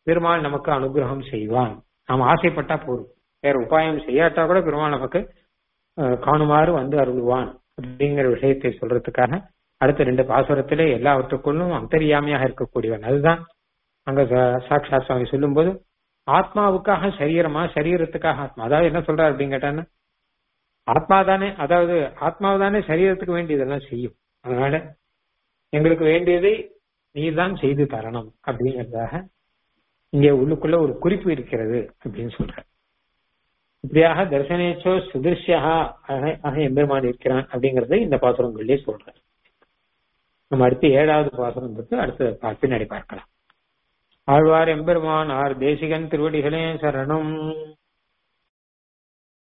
பெருமாள் நமக்கு அனுகிரகம் செய்வான் நாம் ஆசைப்பட்டா போதும் வேற உபாயம் செய்யாட்டா கூட பெருமாள் நமக்கு அஹ், காணுமாறு வந்து அருள்வான் அப்படிங்கிற விஷயத்தை சொல்றதுக்காக அடுத்த ரெண்டு பாசுரத்திலே எல்லாவற்றுக்குள்ளும் அந்தரியாமையாக இருக்கக்கூடியவன் அதுதான் அங்க சா- சாக்ஷாத் சுவாமி சொல்லும்போது ஆத்மாவுக்காக சரீரமா சரீரத்துக்காக ஆத்மா அதாவது என்ன சொல்றாரு அப்படின்னு கேட்டான்னா ஆத்மா தானே அதாவது ஆத்மாவு தானே சரீரத்துக்கு வேண்டியதெல்லாம் செய்யும் அதனால எங்களுக்கு வேண்டியதை நீதான் செய்து தரணும் அப்படிங்கறதாக இங்கே உள்ளுக்குள்ள ஒரு குறிப்பு இருக்கிறது அப்படின்னு சொல்ற இப்படியாக தர்சனேச்சோ சுதிர்ஷியா ஆக எம்பெருமான் இருக்கிறான் அப்படிங்கறத இந்த பாசுரங்களிலே சொல்ற நம்ம அடுத்து ஏழாவது பாசுரம் பற்றி அடுத்த பா- பின்னாடி பார்க்கலாம் ஆழ்வார் எம்பெருமான் ஆர் தேசிகன் திருவடிகளே சரணம்